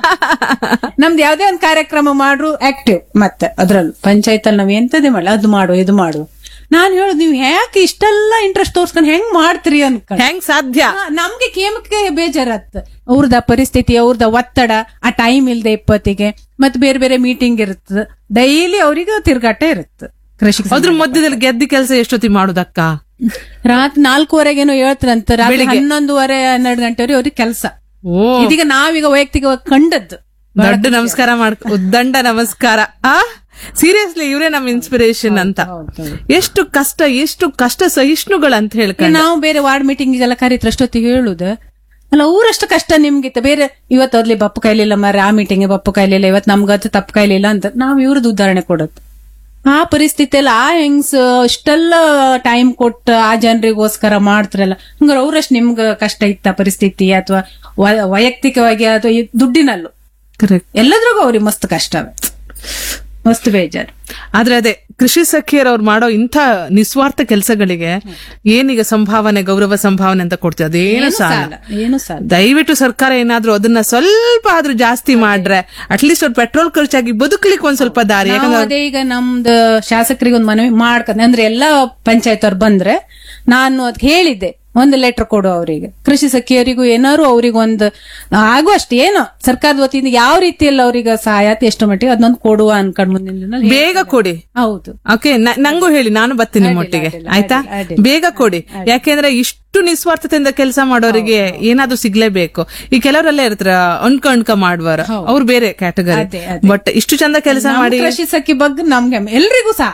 ನಮ್ದು ಯಾವ್ದೇ ಒಂದು ಕಾರ್ಯಕ್ರಮ ಮಾಡ್ರು ಆಕ್ಟಿವ್ ಮತ್ತೆ ಅದ್ರಲ್ಲಿ ಪಂಚಾಯತ್ ಅಲ್ಲಿ ನಾವ್ ಎಂತದೇ ಮಾಡಲಿ ಅದು ಮಾಡು ಇದು ಮಾಡು ನಾನ್ ಹೇಳುದು ನೀವು ಯಾಕೆ ಇಷ್ಟೆಲ್ಲ ಇಂಟ್ರೆಸ್ಟ್ ತೋರ್ಸ್ಕೊಂಡು ಹೆಂಗ್ ಮಾಡ್ತೀರಿ ಅನ್ಕೊಂಡು ಹೆಂಗ್ ಸಾಧ್ಯ ಹಾ, ನಮ್ಗೆ ಕೇಮಕ್ಕೆ ಬೇಜಾರತ್ ಅವ್ರದ ಪರಿಸ್ಥಿತಿ ಅವ್ರದ ಒತ್ತಡ ಆ ಟೈಮ್ ಇಲ್ದೆ ಇಪ್ಪತ್ತಿಗೆ ಮತ್ತೆ ಬೇರೆ ಬೇರೆ ಮೀಟಿಂಗ್ ಇರುತ್ತೆ ಡೈಲಿ ಅವ್ರಿಗೆ ತಿರ್ಗಾಟ ಇರುತ್ತೆ ಕೃಷಿ ಅದ್ರ ಮಧ್ಯದಲ್ಲಿ ಗೆದ್ದಿ ಕೆಲಸ ಎಷ್ಟೊತ್ತಿ ಮಾಡುದಕ್ಕ ರಾತ್ರಿ ನಾಲ್ಕೂವರೆಗೇನೋ ಹೇಳ್ತಾರಂತ ರಾತ್ರಿ ಹನ್ನೊಂದುವರೆ ಹನ್ನೆರಡು ಗಂಟೆವರೆಗೆ ಅವ್ರಿಗೆ ಕೆಲಸ ಓ ಇದೀಗ ನಾವೀಗ ವೈಯಕ್ತಿಕವಾಗಿ ಕಂಡದ್ದು ದೊಡ್ಡ ನಮಸ್ಕಾರ ಮಾಡ್ ಉದ್ದಂಡ ನಮಸ್ಕಾರ ಆ ಸೀರಿಯಸ್ಲಿ ಇವರೇ ನಮ್ ಇನ್ಸ್ಪಿರೇಷನ್ ಅಂತ ಎಷ್ಟು ಕಷ್ಟ ಎಷ್ಟು ಕಷ್ಟ ಸಹಿಷ್ಣುಗಳು ಅಂತ ಈಗ ಹೇಳ್ಕೊಂಡು ನಾವು ಬೇರೆ ವಾರ್ಡ್ ಮೀಟಿಂಗ್ ಎಲ್ಲ ಕರೀತ್ರ ಅಷ್ಟೊತ್ತಿಗೆ ಹೇಳುದು ಅಲ್ಲ ಊರಷ್ಟು ಕಷ್ಟ ನಿಮ್ಗಿತ್ತ ಬೇರೆ ಇವತ್ತು ಅದ್ಲಿ ಬಪ್ಪು ಕೈಲಿಲ್ಲ ಮರ ಆ ಮೀಟಿಂಗ್ ಬಪ್ಪು ಕೈಲಿಲ್ಲ ಇವತ್ತು ನಮ್ಗತ್ತು ತಪ್ಪು ಕೈಲಿಲ್ಲ ಅಂತ ನಾವು ಇವ್ರದ್ದು ಉದಾಹರಣೆ ಕೊಡೋದು ಆ ಪರಿಸ್ಥಿತಿಯಲ್ಲಿ ಆ ಹೆಂಗ್ಸ್ ಅಷ್ಟೆಲ್ಲ ಟೈಮ್ ಕೊಟ್ಟು ಆ ಜನರಿಗೋಸ್ಕರ ಮಾಡ್ತಾರಲ್ಲ ಹಂಗಾರೆ ಅವ್ರಷ್ಟು ನಿಮ್ಗ ಕಷ್ಟ ಇತ್ತ ಪರಿಸ್ಥಿತಿ ಅಥವಾ ವೈಯಕ್ತಿಕವಾಗಿ ಅಥವಾ ಈ ದುಡ್ಡಿನಲ್ಲೂ ಕರೆಕ್ಟ್ ಎಲ್ಲದ್ರಿಗೂ ಅವ್ರಿಗೆ ಮಸ್ತ್ ಕಷ್ಟವೇ ಮಸ್ತ್ ಬೇಜಾರು ಆದ್ರೆ ಅದೇ ಕೃಷಿ ಸಖಿಯರ್ ಅವ್ರು ಮಾಡೋ ಇಂಥ ನಿಸ್ವಾರ್ಥ ಕೆಲಸಗಳಿಗೆ ಏನೀಗ ಸಂಭಾವನೆ ಗೌರವ ಸಂಭಾವನೆ ಅಂತ ಕೊಡ್ತೀವಿ ಅದೇನು ಸಾಲ ಸಾಲ ಏನು ಸಾಲ ದಯವಿಟ್ಟು ಸರ್ಕಾರ ಏನಾದ್ರೂ ಅದನ್ನ ಸ್ವಲ್ಪ ಆದ್ರೂ ಜಾಸ್ತಿ ಮಾಡ್ರೆ ಅಟ್ಲೀಸ್ಟ್ ಅವ್ರು ಪೆಟ್ರೋಲ್ ಖರ್ಚಾಗಿ ಬದುಕಲಿಕ್ಕೆ ಒಂದ್ ಸ್ವಲ್ಪ ದಾರಿ ನಾವು ಯಾಕಂದ್ರೆ ಅದೇ ಈಗ ನಮ್ದು ಶಾಸಕರಿಗೆ ಒಂದು ಮನವಿ ಮಾಡ್ಕೊಂಡ್ ಅಂದ್ರೆ ಎಲ್ಲಾ ಪಂಚಾಯತ್ ಅವ್ರು ಬಂದ್ರೆ ನಾನು ಅದ್ ಹೇಳಿದ್ದೆ ಒಂದು ಲೆಟರ್ ಕೊಡು ಅವರಿಗೆ ಕೃಷಿ ಸಖಿಯರಿಗೂ ಏನಾರು ಅವ್ರಿಗೆ ಒಂದು ಆಗುವಷ್ಟು ಏನೋ ಸರ್ಕಾರದ ವತಿಯಿಂದ ಯಾವ ರೀತಿಯಲ್ಲಿ ಅವ್ರಿಗೆ ಸಹಾಯ ಆಯ್ತು ಎಷ್ಟು ಮಟ್ಟಿಗೆ ಅದನ್ನೊಂದು ಕೊಡುವ ಅನ್ಕೊಂಡ್ ಮುಂದಿನ ದಿನ ಹೇಳ್- ಬೇಗ ಕೊಡಿ ಹೌದು ಓಕೆ ನಂಗೂ ಹೇಳಿ ನಾನು ಬರ್ತೀನಿ ನಿಮ್ಮೊಟ್ಟಿಗೆ ಅಡ್ಡಿಲ್ಲ, ಆಯ್ತಾ ಅಡ್ಡಿಲ್ಲ. ಬೇಗ ಕೊಡಿ ಯಾಕೆಂದ್ರೆ ಇಷ್ಟು ನಿಸ್ವಾರ್ಥತೆಯಿಂದ ಕೆಲಸ ಮಾಡೋರಿಗೆ ಏನಾದ್ರೂ ಸಿಗ್ಲೇಬೇಕು ಈ ಕೆಲವರೆಲ್ಲ ಇರ್ತಾರ ಅಣ್ಕ ಅಣ್ಕ ಮಾಡುವರ ಅವ್ರು ಬೇರೆ ಕ್ಯಾಟಗರಿ ಅದೇ, ಅದೇ. ಬಟ್ ಇಷ್ಟು ಚಂದ ಕೆಲಸ ನಮ್ ಮಾಡಿ ಕೃಷಿ ಸಖಿ ಬಗ್ಗೆ ನಮ್ಗೆ ಹೆಮ್ಮೆ. ಎಲ್ರಿಗೂ ಸಹ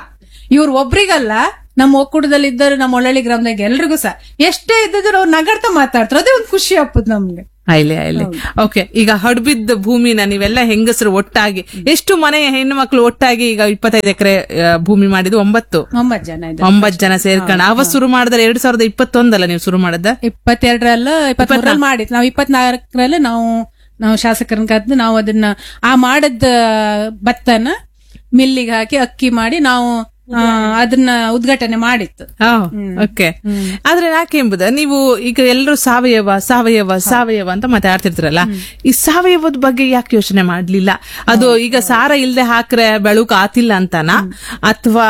ಇವ್ರು ಒಬ್ರಿಗಲ್ಲ ನಮ್ಮ ಒಕ್ಕೂಟದಲ್ಲಿ ಇದ್ದರು ನಮ್ಮ ಒಳ್ಳಳ್ಳಿ ಗ್ರಾಮದಾಗ ಎಲ್ರಿಗೂ ಸಹ ಎಷ್ಟೇ ಇದ್ದಿದ್ರು ಅವ್ರು ನಗಡ್ತಾ ಮಾತಾಡ್ತಾರೆ ಅದೇ ಒಂದು ಖುಷಿ ಆಗ್ತದ ನಮ್ಗೆ ಆಯ್ಲೆ ಆಯ್ಲೆ ಓಕೆ ಈಗ ಹಡ್ಬಿದ್ದ ಭೂಮಿನ ನೀವೆಲ್ಲ ಹೆಂಗಸರು ಒಟ್ಟಾಗಿ ಎಷ್ಟು ಮನೆಯ ಹೆಣ್ಣು ಮಕ್ಕಳು ಒಟ್ಟಾಗಿ ಈಗ ಇಪ್ಪತ್ತೈದು ಎಕರೆ ಭೂಮಿ ಮಾಡಿದ್ದು ಒಂಬತ್ತು ಒಂಬತ್ತು ಜನ ಇದ್ದಾರೆ ಒಂಬತ್ ಜನ ಸೇರ್ಕೊಂಡು ಅವ ಶುರು ಮಾಡಿದ್ರೆ ಎರಡ್ ಸಾವಿರದ ಇಪ್ಪತ್ತೊಂದಲ್ಲ ನೀವು ಶುರು ಮಾಡದ ಇಪ್ಪತ್ತೆರಡರಲ್ಲ ಇಪ್ಪತ್ಮೂರಲ್ಲಿ ಮಾಡಿದ್ ನಾವು ಇಪ್ಪತ್ನಾಲ್ಕರಲ್ಲಿ ನಾವು ನಾವು ಶಾಸಕರನ್ನ ಕರೆದು ನಾವು ಅದನ್ನ ಆ ಮಾಡದ ಭತ್ತನ ಮಿಲ್ಲಿಗೆ ಹಾಕಿ ಅಕ್ಕಿ ಮಾಡಿ ನಾವು ಆ, ಅದನ್ನ ಉದ್ಘಾಟನೆ ಮಾಡಿತ್ತು ಓಕೆ ಆದ್ರೆ ಯಾಕೆ ಎಂಬುದ ನೀವು ಈಗ ಎಲ್ಲರೂ ಸಾವಯವ ಸಾವಯವ ಸಾವಯವ ಅಂತ ಮಾತಾಡ್ತಿರ್ತೀರಲ್ಲ ಈ ಸಾವಯವದ ಬಗ್ಗೆ ಯಾಕೆ ಯೋಚನೆ ಮಾಡ್ಲಿಲ್ಲ ಅದು ಈಗ ಸಾರ ಇಲ್ದೆ ಹಾಕ್ರೆ ಬೆಳುಕ್ ಆತಿಲ್ಲ ಅಂತನಾ ಅಥವಾ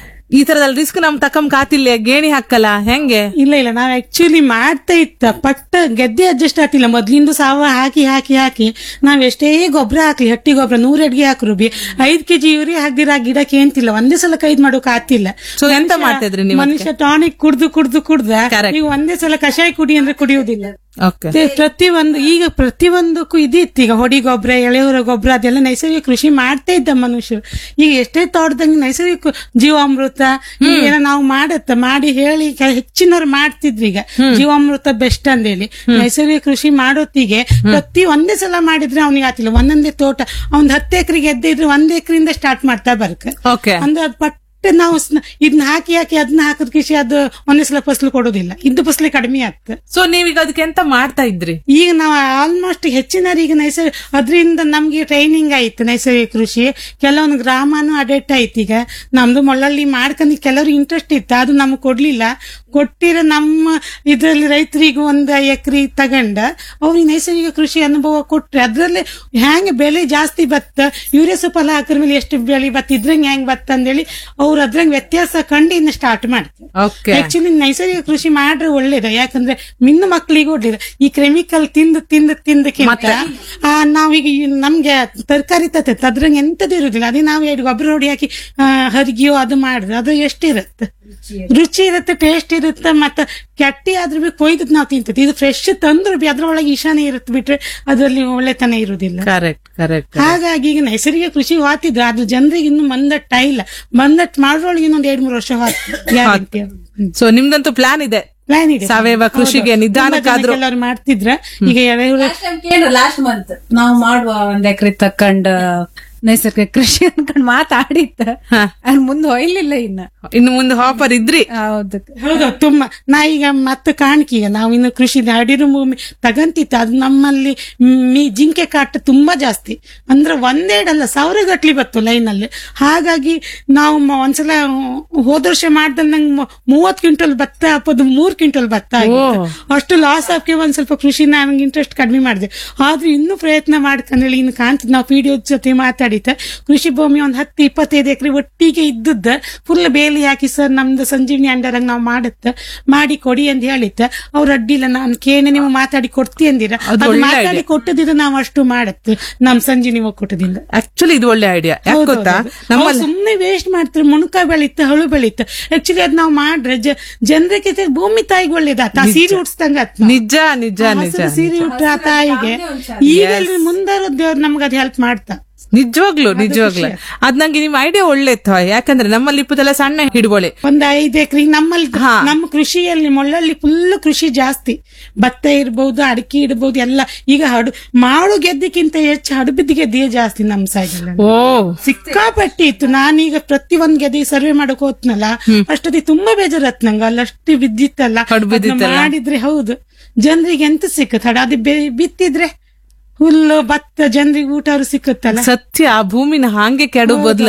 ಈ ತರದಲ್ಲಿ ರಿಸ್ಕ್ ನಮ್ ತಕ್ಕಂ ಕಾತಿಲ್ಲ ಗೇಣಿ ಹಾಕಲ್ಲ ಹೆಂಗೆ ಇಲ್ಲ ಇಲ್ಲ ನಾವ್ ಆಕ್ಚುಲಿ ಮಾಡ್ತಾ ಇತ್ತ ಪಟ್ಟ ಗೆದ್ದೆ ಅಡ್ಜಸ್ಟ್ ಆಗ್ತಿಲ್ಲ ಮೊದ್ಲಿಂದ ಸಾವ ಹಾಕಿ ಹಾಕಿ ಹಾಕಿ ನಾವ್ ಎಷ್ಟೇ ಗೊಬ್ಬರ ಹಾಕ್ಲಿ ಹಟ್ಟಿ ಗೊಬ್ಬರ ನೂರ ಅಡ್ಗೆ ಹಾಕ್ರು ಬಿ ಐದ್ ಕೆಜಿ ಯೂರಿ ಹಾಕ್ದಿರ ಆ ಗಿಡಕ್ಕೆ ಏನ್ತಿಲ್ಲ ಒಂದೇ ಸಲ ಕೈದ್ ಮಾಡೋಕ್ ಆಗ್ತಿಲ್ಲ ಸೊ ಎಂತ ಮಾಡ್ತಿದ್ರಿ ನೀವು ಮನುಷ್ಯ ಟಾನಿಕ್ ಕುಡ್ದು ಕುಡ್ದು ಕುಡ್ದ Correct. ಈಗ ಒಂದೇ ಸಲ ಕಷಾಯ ಕುಡಿ ಅಂದ್ರೆ ಕುಡಿಯುವುದಿಲ್ಲ ಓಕೆ ಮತ್ತೆ ಪ್ರತಿಯೊಂದು ಈಗ ಪ್ರತಿಯೊಂದಕ್ಕೂ ಇದಿತ್ತು ಈಗ ಹೊಡಿ ಗೊಬ್ಬರ ಎಳೆಯೂರ ಗೊಬ್ಬರ ಅದೆಲ್ಲ ನೈಸರ್ಗಿಕ ಕೃಷಿ ಮಾಡ್ತಾ ಇದ್ದ ಮನುಷ್ಯರು ಈಗ ಎಷ್ಟೇ ತೋಟದಂಗೆ ನೈಸರ್ಗಿಕ ಜೀವಾಮೃತ ಈಗ ಏನೋ ನಾವು ಮಾಡತ್ತ ಮಾಡಿ ಹೇಳಿ ಕೆ- ಹೆಚ್ಚಿನವ್ರು ಮಾಡ್ತಿದ್ವಿ ಈಗ ಜೀವಾಮೃತ ಬೆಸ್ಟ್ ಅಂದೇಳಿ ನೈಸರ್ಗಿಕ ಕೃಷಿ ಮಾಡೋತ್ತಿಗೆ ಪ್ರತಿ ಒಂದೇ ಸಲ ಮಾಡಿದ್ರೆ ಅವ್ನಿಗೆ ಆತಿಲ್ಲ ಒಂದೊಂದೇ ತೋಟ ಅವ್ನ್ ಹತ್ತು ಎಕರೆ ಗೆದ್ದೆ ಇದ್ರೆ ಒಂದ್ ಎಕರೆಯಿಂದ ಸ್ಟಾರ್ಟ್ ಮಾಡ್ತಾ ಬರ್ಕ ಓಕೆ ಅಂದ್ರೆ ಅದ್ ಪಟ್ಟ ನಾವು ಸ್ನ- ಇದನ್ನ ಹಾಕಿ ಹಾಕಿ ಅದನ್ನ ಹಾಕಿದ ಕೃಷಿ ಅದು ಒಂದೇ ಸಲ ಫಸಲು ಕೊಡೋದಿಲ್ಲ ಇದ್ದು ಫಸಲು ಕಡಿಮೆ ಆಗ್ತದೆ ಸೊ ನೀವೀಗ ಅದಕ್ಕೆ ಎಂತ ಮಾಡ್ತಾ ಇದ್ರಿ ಈಗ ನಾವು ಆಲ್ಮೋಸ್ಟ್ ಹೆಚ್ಚಿನವರಿಗೆ ನೈಸರ್ಗ ಅದರಿಂದ ನಮ್ಗೆ ಟ್ರೈನಿಂಗ್ ಆಯ್ತು ನೈಸರ್ಗಿಕ ಕೃಷಿ ಕೆಲವೊಂದು ಗ್ರಾಮನೂ ಅಡೆಕ್ಟ್ ಆಯ್ತು ಈಗ ನಮ್ದು ಮೊಳ್ಳಲ್ಲಿ ಮಾಡ್ಕೊಂಡು ಕೆಲವ್ರಿಗೆ ಇಂಟ್ರೆಸ್ಟ್ ಇತ್ತು ಅದು ನಮ್ಗೆ ಕೊಡ್ಲಿಲ್ಲ ಕೊಟ್ಟಿರೋ ನಮ್ಮ ಇದರಲ್ಲಿ ರೈತರಿಗೆ ಒಂದು ಎಕರೆ ತಗೊಂಡ ಅವ್ರಿಗೆ ನೈಸರ್ಗಿಕ ಕೃಷಿ ಅನುಭವ ಕೊಟ್ರೆ ಅದ್ರಲ್ಲಿ ಹ್ಯಾಂಗ ಬೆಲೆ ಜಾಸ್ತಿ ಬತ್ತ ಯೂರಿಯಾ ಸೊಪ್ಪಲ ಹಾಕಿದ ಮೇಲೆ ಎಷ್ಟು ಬೆಳೆ ಬತ್ತ ಇದ್ರಂಗೆ ಹೆಂಗ್ ಬತ್ತ ಅಂದೇಳಿ ಅವ್ರು ಅದ್ರಂಗೆ ವ್ಯತ್ಯಾಸ ಕಂಡು ಇನ್ನು ಸ್ಟಾರ್ಟ್ ಮಾಡ್ತಾರೆ ಓಕೆ ಆಕ್ಚುಲಿ ನೈಸರ್ಗಿಕ ಕೃಷಿ ಮಾಡ್ರೆ ಒಳ್ಳೇದು ಯಾಕಂದ್ರೆ ಮಿನ್ನು ಮಕ್ಕಳಿಗೆ ಒಳ್ಳೇದು ಈ ಕೆಮಿಕಲ್ ತಿಂದು ತಿಂದು ತಿಂದಕ್ಕಿಂತ ಆ, ನಾವೀಗ ಈ ನಮ್ಗೆ ತರಕಾರಿ ತತ್ತೆ ಅದ್ರಂಗೆ ಎಂತದ್ದು ಇರುದಿಲ್ಲ ಅದೇ ನಾವು ಎರಡು ಗೊಬ್ಬರ ಹೊಡಿ ಹಾಕಿ ಆ, ಹರಿಗೆಯೋ ಅದು ಮಾಡಿದ್ರೆ ಅದು ಎಷ್ಟಿರುತ್ತೆ ರುಚಿ ಇರುತ್ತೆ ಟೇಸ್ಟ್ ಇರುತ್ತೆ ಮತ್ತೆ ಕೆಟ್ಟಿ ಆದ್ರೂ ಬಿ ಕೊಯ್ದು ನಾವು ತಿಂತೀವಿ ಇದು ಫ್ರೆಶ್ ತಂದ್ರು ಬಿ ಅದ್ರೊಳಗೆ ಈಶಾನೆ ಇರುತ್ತೆ ಬಿಟ್ರೆ ಅದರಲ್ಲಿ ಒಳ್ಳೆತನ ಇರುವುದಿಲ್ಲ ಕರೆಕ್ಟ್ ಕರೆಕ್ಟ್ ಹಾಗಾಗಿ ಈಗ ನೈಸರ್ಗಿಕ ಕೃಷಿ ಹೋತಿದ್ರು ಅದು ಜನರಿಗೆ ಇನ್ನು ಮಂದಟ್ಟ ಇಲ್ಲ ಮಂದಟ್ ಮಾಡ್ರೊಳಗೆ ಇನ್ನೊಂದ್ ಎರಡ್ ಮೂರು ವರ್ಷ ಗ್ಯಾರಂಟಿ ಸೊ ನಿಮ್ದಂತೂ ಪ್ಲಾನ್ ಇದೆ ಪ್ಲಾನ್ ಇದೆ ಸಾವಯವ ಕೃಷಿಗೆ ನಿಧಾನಕ್ಕಾದ್ರೂ ಎಲ್ಲರೂ ಮಾಡ್ತಿದ್ರ ಈಗ ಎರೆಹುಳ ಲಾಸ್ಟ್ ಮಂತ್ ನಾವು ಮಾಡುವ ಒಂದ್ ಎಕರೆ ತಕೊಂಡ್ ನೈಸರ್ಗಿಕ ಕೃಷಿ ಅನ್ಕೊಂಡ್ ಮಾತಾಡಿತ್ತ ಹಾ. ಅದ್ ಮುಂದೆ ಹೊಯ್ಲಿಲ್ಲ ಇನ್ನ ಇನ್ನು ಮುಂದೆ ಹಾಪರ್ ಇದ್ರಿ ಹೌದು ಹೌದು ತುಂಬಾ ನಾ ಈಗ ಮತ್ತೆ ಕಾಣ್ಕಿ ಈಗ ನಾವು ಇನ್ನು ಕೃಷಿ ಅಡಿರು ಭೂಮಿ ತಗಂತಿತ್ತು ಅದು ನಮ್ಮಲ್ಲಿ ಮೀ ಜಿಂಕೆ ಕಾಟ ತುಂಬಾ ಜಾಸ್ತಿ ಅಂದ್ರೆ ಒಂದೆರಡಲ್ಲ ಸಾವಿರ ಗಟ್ಲಿ ಬತ್ತು ಲೈನ್ ಅಲ್ಲಿ ಹಾಗಾಗಿ ನಾವು ಮ- ಒಂದ್ಸಲ ಹೋದ ವರ್ಷ ಮಾಡ್ದಲ್ಲಿ ನಂಗೆ ಮೂವತ್ ಕ್ವಿಂಟಲ್ ಭತ್ತ ಹಾಕೋದು ಮೂರ್ ಕ್ವಿಂಟಲ್ ಭತ್ತ ಆಗಿತ್ತು. ಅಷ್ಟು ಲಾಸ್ ಹಾಕಿ ಒಂದ್ ಸ್ವಲ್ಪ ಕೃಷಿ ನಂಗೆ ಇಂಟ್ರೆಸ್ಟ್ ಕಡಿಮೆ ಮಾಡಿದೆ ಆದ್ರೂ ಇನ್ನೂ ಪ್ರಯತ್ನ ಮಾಡ್ಕೊಂಡ್ರೆ ಇನ್ನು ಕಾಣ್ತದೆ ನಾವು ಪಿ ಡಿ ಜೊತೆ ಮಾತಾಡಿದ್ದೆ ಕೃಷಿ ಭೂಮಿ ಒಂದ್ ಹತ್ತು ಇಪ್ಪತ್ತೈದು ಎಕರೆ ಒಟ್ಟಿಗೆ ಇದ್ದದ್ದ ಫುಲ್ ಬೇಲಿ ಹಾಕಿ ಸರ್ ನಮ್ದು ಸಂಜೀವಿನಿ ಅಂಡರ್ ನಾವು ಮಾಡುತ್ತ ಮಾಡಿ ಕೊಡಿ ಅಂತ ಹೇಳಿತ್ತ ಅವ್ರು ಅಡ್ಡಿಲ್ಲ ನಾನು ಕೇನೆ ನೀವು ಮಾತಾಡಿ ಕೊಡ್ತಿ ಅಂದಿರ ಅದು ಅದು ಒಳ್ಳೆ ಮಾತಾಡಿ ಕೊಟ್ಟದಿದ್ರೆ ನಾವು ಅಷ್ಟು ಮಾಡತ್ತೆ ನಮ್ ಸಂಜೀವಿನಿ ಒಕ್ಕೂಟದಿಂದ ಆಕ್ಚುಲಿ ಇದು ಒಳ್ಳೆ ಐಡಿಯಾ ಯಾಕೆ ಹೌದು, ಗೊತ್ತಾ ಹೌದು. ನಮ್ಮಲ್ಲಿ ಅವ್ರು ಸುಮ್ನೆ ವೇಸ್ಟ್ ಮಾಡ್ತಾರೆ ಮುಣಕ ಬೆಳೀತ ಹಳು ಬೆಳೀತ ಆಕ್ಚುಲಿ ಅದ್ ನಾವು ಮಾಡ್ರೆ ಜನರಿಗೆ ಭೂಮಿ ತಾಯಿಗೆ ಒಳ್ಳೇದಾತ ಆ ಸೀರೆ ಉಡ್ಸ್ದಂಗ ಆತ್ ನಾವು. ನಿಜ ನಿಜ ಆ ನಿಜ ಹಸಿರು ಸೀರೆ ಉಟ್ಟ ಆ ತಾಯಿಗೆ ಈಗ ಮುಂದಾರ ದೇವ್ರು ನಮ್ಗೆ ಅದ್ ಹೆಲ್ಪ್ ಮಾಡ್ತಾ ನಿಜವಾಗ್ಲು ನಿಜವಾಗ್ಲು ಅದ್ ನಂಗೆ ನಿಮ್ ಐಡಿಯಾ ಒಳ್ಳೇತ್ತು ಯಾಕಂದ್ರೆ ನಮ್ಮಲ್ಲಿ ಇಪ್ಪತ್ತೆಲ್ಲ ಸಣ್ಣ ಹಿಡ್ಬೋಳೆ ಒಂದ್ ಐದ್ ಎಕರೆ ನಮ್ಮಲ್ಲಿ ಹಾ. ನಮ್ಮ ಕೃಷಿಯಲ್ಲಿ ಮೊಳ್ಳಲ್ಲಿ ಫುಲ್ ಕೃಷಿ ಜಾಸ್ತಿ ಭತ್ತ ಇರ್ಬಹುದು ಅಡಿಕೆ ಇಡ್ಬಹುದು ಎಲ್ಲ ಈಗ ಹಡು ಮಾಡು ಗೆದ್ದಕ್ಕಿಂತ ಹೆಚ್ಚು ಹಡಬಿದ್ದ ಗೆದ್ದಿಗೆ ಜಾಸ್ತಿ ನಮ್ ಸೈಡ್ ಓ ಸಿಕ್ಕಾಪಟ್ಟಿ ಇತ್ತು ನಾನೀಗ ಪ್ರತಿ ಒಂದ್ ಗೆದ್ದೆ ಸರ್ವೆ ಮಾಡಕ್ ಹೋತ್ನಲ್ಲ ಅಷ್ಟೊತ್ತಿಗೆ ತುಂಬಾ ಬೇಜಾರತ್ ನಂಗೆ ಅಲ್ಲಷ್ಟು ಬಿದ್ದಿತ್ತಲ್ಲ ಹಡ್ ಬಿದ್ದಿತ್ತಲ್ಲ. ಅದ್ನ ಮಾಡಿದ್ರೆ ಹೌದು ಜನರಿಗೆ ಎಂತ ಸಿಕ್ಕತ್ ಹಡ ಅದು ಬೆ- ಬಿತ್ತಿದ್ರೆ ಹುಲ್ಲು ಭತ್ತ ಜನರಿಗೆ ಊಟ ಅವ್ರು ಸಿಕ್ಕತ್ತಲ್ಲ ಸತ್ಯ ಆ ಭೂಮಿನ ಹಾಂಗೆ ಕೆಡು ಬದ್ಲ